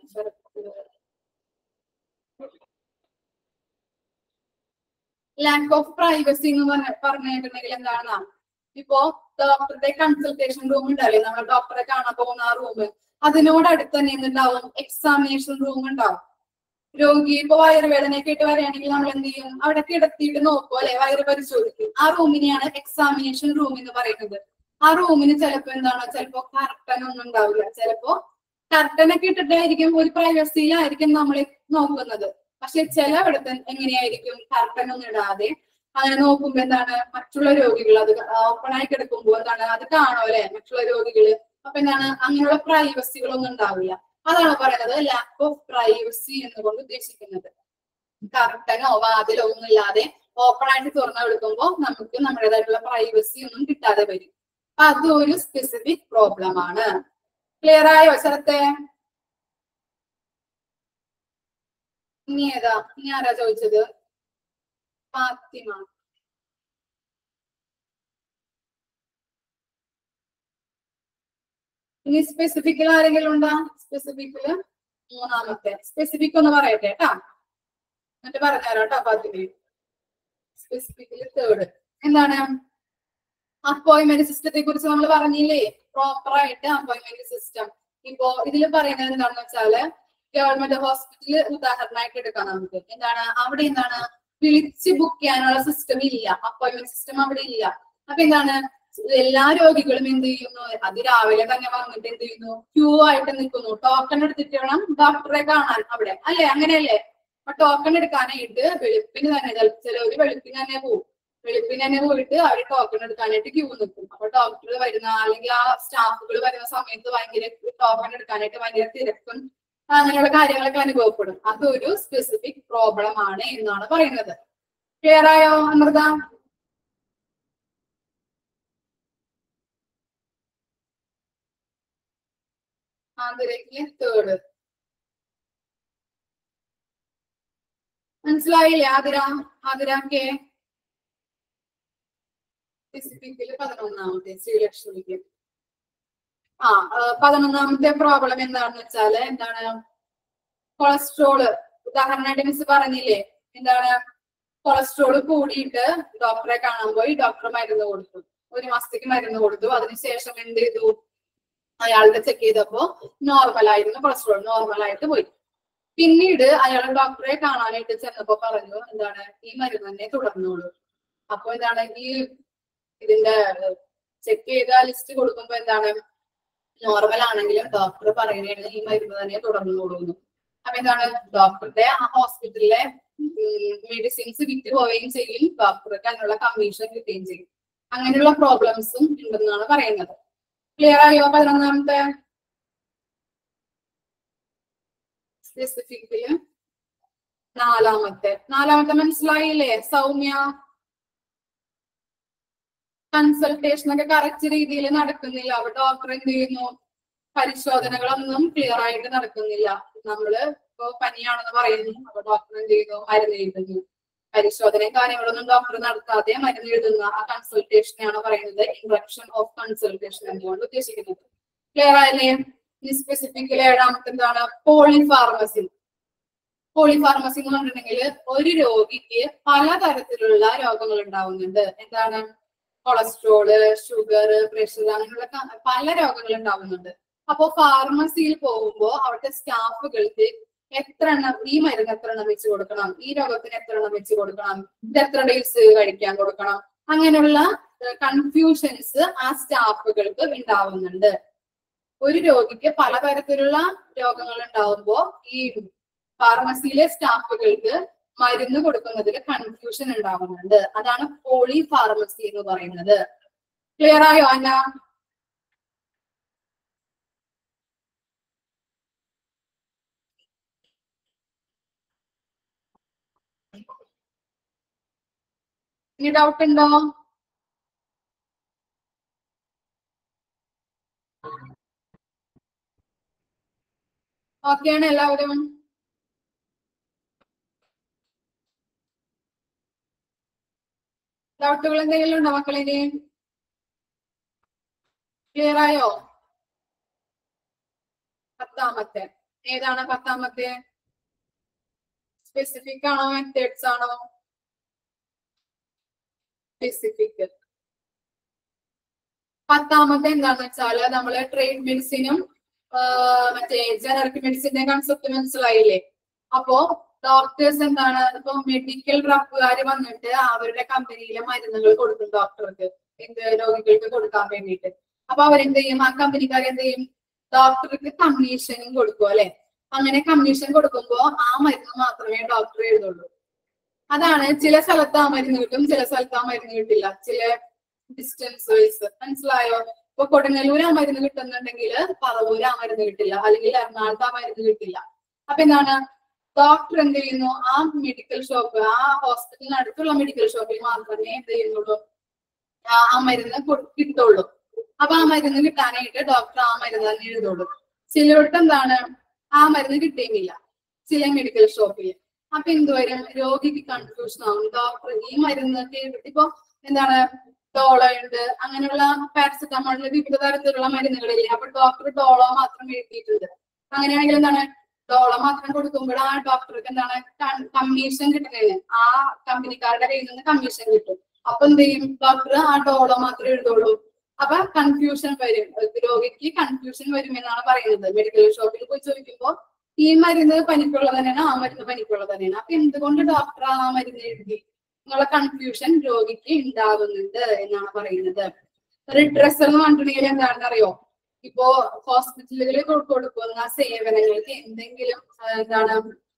ലാക്ക് ഓഫ് പ്രൈവസി എന്ന് പറഞ്ഞ പറഞ്ഞിട്ടുണ്ടെങ്കിൽ എന്താണ് ഇപ്പോ ഡോക്ടറുടെ കൺസൾട്ടേഷൻ റൂം ഉണ്ടല്ലേ നമ്മൾ ഡോക്ടറെ കാണാൻ പോകുന്ന ആ റൂം അതിനോട് അടുത്ത് തന്നെ എന്തുണ്ടാവും എക്സാമിനേഷൻ റൂം ഉണ്ടാവും രോഗി ഇപ്പൊ വയറുവേദനയൊക്കെ ആയിട്ട് വരികയാണെങ്കിൽ നമ്മൾ എന്ത് ചെയ്യും അവിടെ കിടത്തിയിട്ട് നോക്കും അല്ലെ വയറ് പരിശോധിക്കും ആ റൂമിനെയാണ് എക്സാമിനേഷൻ റൂം എന്ന് പറയുന്നത് ആ റൂമിന് ചിലപ്പോ എന്താണ് ചിലപ്പോ കർട്ടൻ ഒന്നും ഉണ്ടാവില്ല ചിലപ്പോ കർട്ടൻ ഒക്കെ ഇട്ടിട്ടായിരിക്കും ഒരു പ്രൈവസിയിലായിരിക്കും നമ്മൾ നോക്കുന്നത് പക്ഷെ ചിലയിടത്ത് എങ്ങനെയായിരിക്കും കർട്ടൻ ഒന്നും ഇടാതെ അങ്ങനെ നോക്കുമ്പോ എന്താണ് മറ്റുള്ള രോഗികൾ അത് ഓപ്പൺ ആയി കിടക്കുമ്പോ എന്താണ് അത് കാണും അല്ലെ മറ്റുള്ള രോഗികള് അപ്പൊ എന്താണ് അങ്ങനെയുള്ള പ്രൈവസികളൊന്നും ഉണ്ടാവില്ല അതാണ് പറയുന്നത് ലാക്ക് ഓഫ് പ്രൈവസി എന്നുകൊണ്ട് ഉദ്ദേശിക്കുന്നത് കർട്ടനോ വാതിലോ ഒന്നും ഇല്ലാതെ ഓപ്പൺ ആയിട്ട് തുറന്നു കൊടുക്കുമ്പോ നമുക്ക് നമ്മുടേതായിട്ടുള്ള പ്രൈവസി ഒന്നും കിട്ടാതെ വരും അപ്പൊ അതൊരു സ്പെസിഫിക് പ്രോബ്ലം ആണ് ക്ലിയർ ആയോ സ്ഥലത്തെ ഇനി ഏതാ ഇനി ആരാ ചോദിച്ചത് ഫാത്തിമ ഇനി സ്പെസിഫിക്കിൽ ആരെങ്കിലും ഉണ്ടോ സ്പെസിഫിക്കില് മൂന്നാമത്തെ സ്പെസിഫിക് ഒന്ന് പറയട്ടെ കേട്ടാ എന്നിട്ട് പറഞ്ഞുതരാം കേട്ടോ ഫാത്തിമ സ്പെസിഫിക്കില് തേർഡ് എന്താണ് അപ്പോയിന്റ്മെന്റ് സിസ്റ്റത്തെ കുറിച്ച് നമ്മൾ പറഞ്ഞില്ലേ പ്രോപ്പർ ആയിട്ട് അപ്പോയിന്റ്മെന്റ് സിസ്റ്റം ഇപ്പോ ഇതിൽ പറയുന്നത് എന്താണെന്ന് വെച്ചാല് ഗവൺമെന്റ് ഹോസ്പിറ്റല് ഉദാഹരണമായിട്ട് എടുക്കാം നമുക്ക് എന്താണ് അവിടെ എന്താണ് വിളിച്ച് ബുക്ക് ചെയ്യാനുള്ള സിസ്റ്റം ഇല്ല അപ്പോയിന്റ്മെന്റ് സിസ്റ്റം അവിടെ ഇല്ല അപ്പൊ എന്താണ് എല്ലാ രോഗികളും എന്ത് ചെയ്യുന്നു അതിരാവിലെ തന്നെ വന്നിട്ട് എന്ത് ചെയ്യുന്നു ക്യൂ ആയിട്ട് നിൽക്കുന്നു ടോക്കൺ എടുത്തിട്ട് വേണം ഡോക്ടറെ കാണാൻ അവിടെ അല്ലെ അങ്ങനെയല്ലേ അപ്പൊ ടോക്കൺ എടുക്കാനായിട്ട് വെളുപ്പിന് തന്നെ ചിലവര് വെളുപ്പിന് തന്നെ പോകും വെളുപ്പിന് തന്നെ പോയിട്ട് അവര് ടോക്കൺ എടുക്കാനായിട്ട് ക്യൂ നിൽക്കും അപ്പൊ ഡോക്ടർ വരുന്ന അല്ലെങ്കിൽ ആ സ്റ്റാഫുകൾ വരുന്ന സമയത്ത് ഭയങ്കര ടോക്കൺ എടുക്കാനായിട്ട് ഭയങ്കര തിരക്കും അങ്ങനെയുള്ള കാര്യങ്ങളൊക്കെ അനുഭവപ്പെടും അതൊരു സ്പെസിഫിക് പ്രോബ്ലം ആണ് എന്നാണ് പറയുന്നത് ക്ലിയർ ആയോ അമൃത ആന്തരിക തേർഡ് മനസ്സിലായില്ലേ ആതിര ആതിര കെ സ്പെസിഫിക്കല് പതിനൊന്നാമത്തെ ശ്രീലക്ഷ്മിക്ക് ആ ആ, പതിനൊന്നാമത്തെ പ്രോബ്ലം എന്താണെന്ന് വെച്ചാല് എന്താണ് കൊളസ്ട്രോള് ഉദാഹരണമായിട്ട് മിസ് പറഞ്ഞില്ലേ എന്താണ് കൊളസ്ട്രോള് കൂടിയിട്ട് ഡോക്ടറെ കാണാൻ പോയി ഡോക്ടർ മരുന്ന് കൊടുത്തു ഒരു മാസത്തേക്ക് മരുന്ന് കൊടുത്തു അതിനുശേഷം എന്ത് ചെയ്തു അയാളുടെ ചെക്ക് ചെയ്തപ്പോ നോർമൽ ആയിരുന്നു കൊളസ്ട്രോൾ നോർമൽ ആയിട്ട് പോയി പിന്നീട് അയാൾ ഡോക്ടറെ കാണാനായിട്ട് ചെന്നപ്പോ പറഞ്ഞു എന്താണ് ഈ മരുന്ന് തന്നെ തുടർന്നോളൂ അപ്പൊ എന്താണ് ഈ ഇതിന്റെ ചെക്ക് ചെയ്ത ലിസ്റ്റ് കൊടുക്കുമ്പോ എന്താണ് നോർമൽ ആണെങ്കിലും ഡോക്ടർ പറയുന്നതാണ് ഈ മരുന്ന് തന്നെ തുടർന്നോളൂ എന്ന് അപ്പൊ എന്താണ് ഡോക്ടറുടെ ആ ഹോസ്പിറ്റലിലെ മെഡിസിൻസ് വിറ്റ് പോവുകയും ചെയ്യും ഡോക്ടർക്ക് അതിനുള്ള കമ്മീഷൻ കിട്ടുകയും ചെയ്യും അങ്ങനെയുള്ള പ്രോബ്ലംസും ഉണ്ടെന്നാണ് പറയുന്നത് ക്ലിയർ ആയോ പതിനൊന്നാമത്തെ സ്പെസിഫിക്കല് നാലാമത്തെ നാലാമത്തെ മനസ്സിലായില്ലേ സൗമ്യ കൺസൾട്ടേഷൻ ഒക്കെ കറക്റ്റ് രീതിയിൽ നടക്കുന്നില്ല അപ്പൊ ഡോക്ടർ എന്ത് ചെയ്യുന്നു പരിശോധനകളൊന്നും ക്ലിയർ ആയിട്ട് നടക്കുന്നില്ല നമ്മള് ഇപ്പൊ പനിയാണെന്ന് പറയുന്നു അപ്പൊ ഡോക്ടർ എന്ത് ചെയ്യുന്നു മരുന്ന് എഴുതുന്നു പരിശോധനയും കാര്യങ്ങളൊന്നും ഡോക്ടർ നടത്താതെ മരുന്ന് എഴുതുന്ന ആ കൺസൾട്ടേഷനെയാണ് പറയുന്നത് ഇൻട്രക്ഷൻ ഓഫ് കൺസൾട്ടേഷൻ എന്നുകൊണ്ട് ഉദ്ദേശിക്കുന്നത് ക്ലിയർ ആയല്ലേ ഇനി സ്പെസിഫിക്കലി ഏഴാമത്തെ എന്താണ് പോളിഫാർമസി പോളിഫാർമസി എന്ന് പറഞ്ഞിട്ടുണ്ടെങ്കിൽ ഒരു രോഗിക്ക് പലതരത്തിലുള്ള രോഗങ്ങൾ ഉണ്ടാവുന്നുണ്ട് എന്താണ് കൊളസ്ട്രോള് ഷുഗർ പ്രഷർ അങ്ങനെയുള്ള ക- പല രോഗങ്ങൾ ഉണ്ടാവുന്നുണ്ട് അപ്പോ ഫാർമസിയിൽ പോകുമ്പോൾ അവിടുത്തെ സ്റ്റാഫുകൾക്ക് എത്ര എണ്ണം ഈ മരുന്ന് എത്ര എണ്ണം വെച്ച് കൊടുക്കണം ഈ രോഗത്തിന് എത്ര എണ്ണം വെച്ച് കൊടുക്കണം ഇത് എത്ര ഡേയ്സ് കഴിക്കാൻ കൊടുക്കണം അങ്ങനെയുള്ള കൺഫ്യൂഷൻസ് ആ സ്റ്റാഫുകൾക്ക് ഉണ്ടാവുന്നുണ്ട് ഒരു രോഗിക്ക് പലതരത്തിലുള്ള രോഗങ്ങൾ ഉണ്ടാവുമ്പോ ഈ ഫാർമസിയിലെ സ്റ്റാഫുകൾക്ക് മരുന്ന് കൊടുക്കുന്നതിൽ കൺഫ്യൂഷൻ ഉണ്ടാവുന്നുണ്ട് അതാണ് പോളി ഫാർമസി എന്ന് പറയുന്നത് ക്ലിയർ ആയോ അന്ന ഇനി ഡൗട്ട് ഉണ്ടോ ഓക്കെയാണ് എല്ലാവരും ഡൗട്ടുകൾ എന്തെങ്കിലും ഉണ്ടോ മക്കളിന് ക്ലിയർ ആയോ പത്താമത്തെ ഏതാണ് പത്താമത്തെ സ്പെസിഫിക് ആണോ മെത്തേഡ്സ് ആണോ സ്പെസിഫിക് പത്താമത്തെ എന്താന്ന് വെച്ചാല് നമ്മള് ട്രേഡ് മെഡിസിനും മറ്റേ ജനറിക് മെഡിസിന്റെ കൺസെപ്റ്റ് മനസ്സിലായില്ലേ അപ്പോ ഡോക്ടേഴ്സ് എന്താണ് ഇപ്പൊ മെഡിക്കൽ റപ്പുകാര് വന്നിട്ട് അവരുടെ കമ്പനിയിലെ മരുന്നുകൾ കൊടുക്കും ഡോക്ടർക്ക് എന്ത് രോഗികൾക്ക് കൊടുക്കാൻ വേണ്ടിയിട്ട് അപ്പൊ അവരെന്ത് ചെയ്യും ആ കമ്പനിക്കാർ എന്ത് ചെയ്യും ഡോക്ടർക്ക് കമ്മീഷനും കൊടുക്കും അല്ലെ അങ്ങനെ കമ്മീഷൻ കൊടുക്കുമ്പോ ആ മരുന്ന് മാത്രമേ ഡോക്ടർ എഴുതുള്ളൂ അതാണ് ചില സ്ഥലത്ത് ആ മരുന്ന് കിട്ടും ചില സ്ഥലത്ത് ആ മരുന്ന് കിട്ടില്ല ചില ഡിസ്റ്റൻസ് വൈസ് മനസ്സിലായോ ഇപ്പൊ കൊടുങ്ങല്ലൂർ ആ മരുന്ന് കിട്ടുന്നുണ്ടെങ്കിൽ പറവൂർ ആ മരുന്ന് കിട്ടില്ല അല്ലെങ്കിൽ എറണാകുളത്ത് ആ മരുന്ന് കിട്ടില്ല അപ്പൊ എന്താണ് ഡോക്ടർ എന്ത് ചെയ്യുന്നു ആ മെഡിക്കൽ ഷോപ്പ് ആ ഹോസ്പിറ്റലിന് അടുത്തുള്ള മെഡിക്കൽ ഷോപ്പിൽ മാത്രമേ എന്ത് ചെയ്യുന്നുള്ളൂ ആ ആ മരുന്ന് കൊ- കിട്ടുള്ളൂ അപ്പൊ ആ മരുന്ന് കിട്ടാനായിട്ട് ഡോക്ടർ ആ മരുന്ന് തന്നെ എഴുതുള്ളൂ ചിലയിടത്ത് എന്താണ് ആ മരുന്ന് കിട്ടിയുമില്ല ചില മെഡിക്കൽ ഷോപ്പിൽ അപ്പൊ എന്തുവരും രോഗിക്ക് കൺഫ്യൂഷൻ ആവും ഡോക്ടർ ഈ മരുന്ന് ഇപ്പൊ എന്താണ് ഡോളോ ഉണ്ട് അങ്ങനെയുള്ള പാരസെറ്റമോളില് വിവിധ തരത്തിലുള്ള മരുന്നുകളില്ലേ അപ്പൊ ഡോക്ടർ ഡോളോ മാത്രം എഴുതിയിട്ടുണ്ട് അങ്ങനെയാണെങ്കിൽ എന്താണ് ഡോളോ മാത്രം കൊടുക്കുമ്പോൾ ആ ഡോക്ടർക്ക് എന്താണ് കമ്മീഷൻ കിട്ടുന്നത് ആ കമ്പനിക്കാരുടെ കയ്യിൽ നിന്ന് കമ്മീഷൻ കിട്ടും അപ്പൊ എന്ത് ചെയ്യും ഡോക്ടർ ആ ഡോളോ മാത്രമേ എഴുതുള്ളൂ അപ്പൊ കൺഫ്യൂഷൻ വരും രോഗിക്ക് കൺഫ്യൂഷൻ വരും എന്നാണ് പറയുന്നത് മെഡിക്കൽ ഷോപ്പിൽ പോയി ചോദിക്കുമ്പോൾ ഈ മരുന്ന് പനിക്കുള്ളത് തന്നെയാണ് ആ മരുന്ന് പനിക്കുള്ളത് തന്നെയാണ് അപ്പൊ എന്തുകൊണ്ട് ഡോക്ടർ ആ മരുന്ന് എഴുതി എന്നുള്ള കൺഫ്യൂഷൻ രോഗിക്ക് ഉണ്ടാകുന്നുണ്ട് എന്നാണ് പറയുന്നത് റിഡ്രസ് എന്ന് പറഞ്ഞിട്ടുണ്ടെങ്കിൽ എന്താണെന്ന് അറിയോ ഇപ്പോ ഹോസ്പിറ്റലുകളിൽ കൊടുക്കുന്ന സേവനങ്ങൾക്ക് എന്തെങ്കിലും ആ, എന്താണ്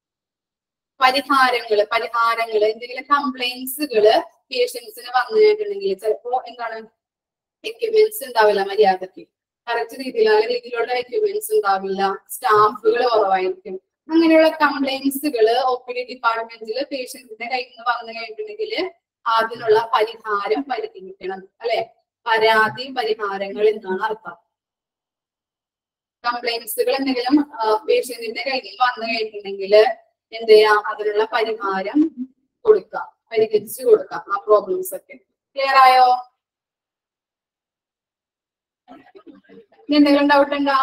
പരിഹാരങ്ങള് പരിഹാരങ്ങള് എന്തെങ്കിലും കംപ്ലൈൻസുകള് പേഷ്യൻസിന് വന്നു കഴിഞ്ഞിട്ടുണ്ടെങ്കിൽ ചിലപ്പോ എന്താണ് എക്യുപ്മെന്റ്സ് ഉണ്ടാവില്ല മര്യാദക്ക് കറക്റ്റ് രീതിയിലുള്ള രീതിയിലുള്ള എക്യുപ്മെന്റ്സ് ഉണ്ടാവില്ല സ്റ്റാഫുകൾ കുറവായിരിക്കും അങ്ങനെയുള്ള കംപ്ലൈൻസുകൾ ഒ പി ഡി ഡിപ്പാർട്ട്മെന്റിൽ പേഷ്യന്റിന്റെ കയ്യിൽ നിന്ന് വന്നു കഴിഞ്ഞിട്ടുണ്ടെങ്കിൽ അതിനുള്ള പരിഹാരം പരിഹരിക്കണം അല്ലെ പരാതി പരിഹാരങ്ങൾ എന്നാണ് അർത്ഥം കംപ്ലൈൻസുകൾ എന്തെങ്കിലും പേഷ്യന്റിന്റെ കയ്യിൽ വന്നു കഴിഞ്ഞിട്ടുണ്ടെങ്കിൽ എന്ത് ചെയ്യാം അതിനുള്ള പരിഹാരം കൊടുക്കാം പരിഹരിച്ചു കൊടുക്കാം ആ പ്രോബ്ലംസ് ഒക്കെ ക്ലിയർ ആയോ ഇനി എന്തെങ്കിലും ഡൗട്ട് ഉണ്ടോ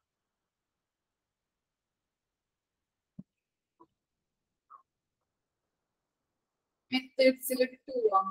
മെത്തേഡ്സിൽ ടൂവാ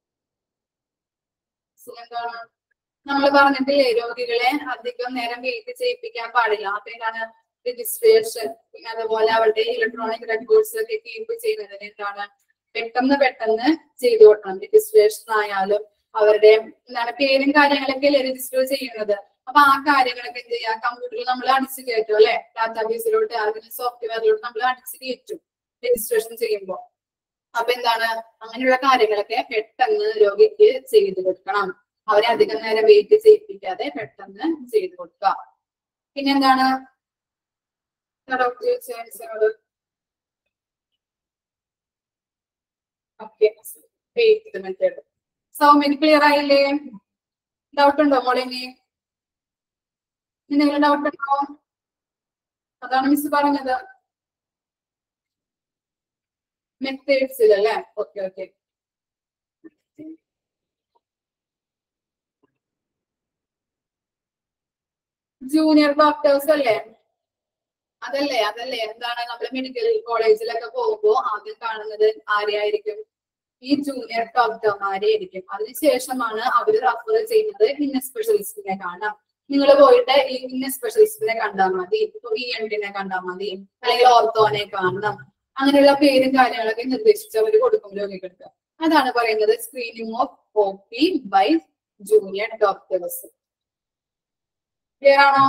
എന്താണ് നമ്മൾ പറഞ്ഞിട്ടില്ലേ രോഗികളെ അധികം നേരം വെയിറ്റ് ചെയ്യിപ്പിക്കാൻ പാടില്ല അപ്പൊ എന്താണ് രജിസ്ട്രേഷൻ പിന്നെ അതുപോലെ അവരുടെ ഇലക്ട്രോണിക് റെക്കോർഡ്സ് ഒക്കെ കീപ്പ് ചെയ്യുന്നതിന് എന്താണ് പെട്ടെന്ന് പെട്ടെന്ന് ചെയ്തു കൊടുക്കണം രജിസ്ട്രേഷൻ ആയാലും അവരുടെ എന്താണ് പേരും കാര്യങ്ങളൊക്കെ അല്ലേ രജിസ്റ്റർ ചെയ്യുന്നത് അപ്പൊ ആ കാര്യങ്ങളൊക്കെ എന്ത് ചെയ്യാം കമ്പ്യൂട്ടറിൽ നമ്മൾ അടിച്ചു കയറ്റും അല്ലെ ഡാറ്റാബേസിലോട്ട് അതിന് സോഫ്റ്റ്വെയറിലോട്ട് നമ്മൾ അടിച്ചു കയറ്റും രജിസ്ട്രേഷൻ ചെയ്യുമ്പോൾ അപ്പൊ എന്താണ് അങ്ങനെയുള്ള കാര്യങ്ങളൊക്കെ പെട്ടെന്ന് രോഗിക്ക് ചെയ്തു കൊടുക്കണം അവരെ അധികം നേരം വെയിറ്റ് ചെയ്യിപ്പിക്കാതെ പെട്ടെന്ന് ചെയ്തു കൊടുക്കുക പിന്നെന്താണ് ഡോക്ടർ ചോദിച്ചത് ഓക്കെ വെയിറ്റ് മെത്തേഡ് സൗമ്യന് ക്ലിയർ ആയില്ലേ ഡൗട്ട് ഉണ്ടോ മോളെ ഇനി എന്തെങ്കിലും ഡൗട്ട് ഉണ്ടോ അതാണ് മിസ് പറഞ്ഞത് മെത്തേഡ്സിൽ അല്ലേ ഓക്കെ ഓക്കെ ജൂനിയർ ഡോക്ടേഴ്സ് അല്ലേ അതല്ലേ അതല്ലേ എന്താണ് നമ്മൾ മെഡിക്കൽ കോളേജിലൊക്കെ പോകുമ്പോ ആദ്യം കാണുന്നത് ആരെയായിരിക്കും ഈ ജൂനിയർ ഡോക്ടർമാരെ ആയിരിക്കും അതിനുശേഷമാണ് അവർ റഫർ ചെയ്യുന്നത് ഇന്ന സ്പെഷ്യലിസ്റ്റിനെ കാണാം നിങ്ങൾ പോയിട്ട് ഈ ഇന്ന സ്പെഷ്യലിസ്റ്റിനെ കണ്ടാൽ മതി ഇപ്പൊ ഈ എൻഡിനെ കണ്ടാൽ മതി അല്ലെങ്കിൽ ഓർത്തോനെ കാണണം അങ്ങനെയുള്ള പേരും കാര്യങ്ങളൊക്കെ നിർദ്ദേശിച്ച് അവർ കൊടുക്കും രോഗികൾക്ക് അതാണ് പറയുന്നത് screening of O P by junior doctors clear ആണോ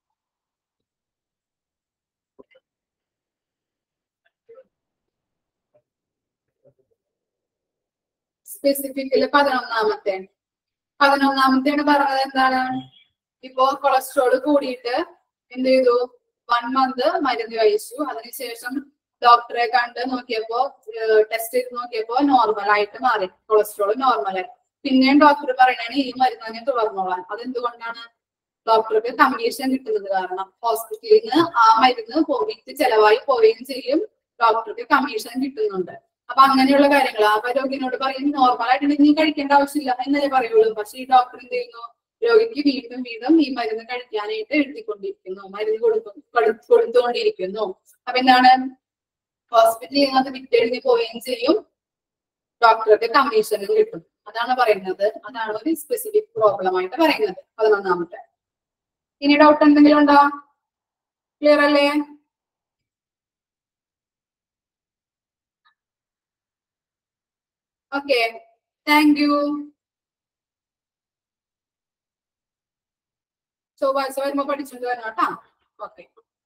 സ്പെസിഫിക്കല് പതിനൊന്നാമത്തെ പതിനൊന്നാമത്തെയാണ് പറഞ്ഞത് എന്താണ് ഇപ്പോ കൊളസ്ട്രോൾ കൂടിയിട്ട് എന്ത് ചെയ്തു വൺ മന്ത് മരുന്ന് കഴിച്ചു അതിനുശേഷം ഡോക്ടറെ കണ്ട് നോക്കിയപ്പോ ടെസ്റ്റ് ചെയ്ത് നോക്കിയപ്പോ നോർമൽ ആയിട്ട് മാറി കൊളസ്ട്രോൾ നോർമലായി പിന്നെയും ഡോക്ടർ പറയണാണ് ഈ മരുന്ന് തന്നെ തുടർന്നോളാൻ അതെന്തുകൊണ്ടാണ് ഡോക്ടർക്ക് കമ്മീഷൻ കിട്ടുന്നത് കാരണം ഹോസ്പിറ്റലിൽ നിന്ന് ആ മരുന്ന് പോയിട്ട് ചെലവായി പോവുകയും ചെയ്യും ഡോക്ടർക്ക് കമ്മീഷൻ കിട്ടുന്നുണ്ട് അപ്പൊ അങ്ങനെയുള്ള കാര്യങ്ങൾ ആ രോഗിനോട് പറയും നോർമൽ ആയിട്ട് നീ കഴിക്കേണ്ട ആവശ്യമില്ല എന്നല്ലേ പറയുള്ളൂ പക്ഷെ ഈ ഡോക്ടർ എന്ത് ചെയ്യുന്നു രോഗിക്ക് വീണ്ടും വീണ്ടും ഈ മരുന്ന് കഴിക്കാനായിട്ട് എഴുതിക്കൊണ്ടിരിക്കുന്നു മരുന്ന് കൊടുക്കും കൊടു- കൊടുത്തുകൊണ്ടിരിക്കുന്നു അപ്പൊ എന്താണ് ഹോസ്പിറ്റലിൽ നിന്ന് അത് വിട്ടെഴുതി പോവുകയും ചെയ്യും ഡോക്ടർക്ക് കമ്മീഷനും കിട്ടും അതാണ് പറയുന്നത് അതാണ് ഒരു സ്പെസിഫിക് പ്രോബ്ലം ആയിട്ട് പറയുന്നത് പതിനൊന്നാമത്തെ ഇനി ഡൗട്ട് എന്തെങ്കിലും ഉണ്ടോ ക്ലിയർ അല്ലേ ഓക്കെ താങ്ക് യു ചൊവ്വാഴ്ച വരുമ്പോ പഠിച്ചിട്ട് വരണം കേട്ടോ ഓക്കെ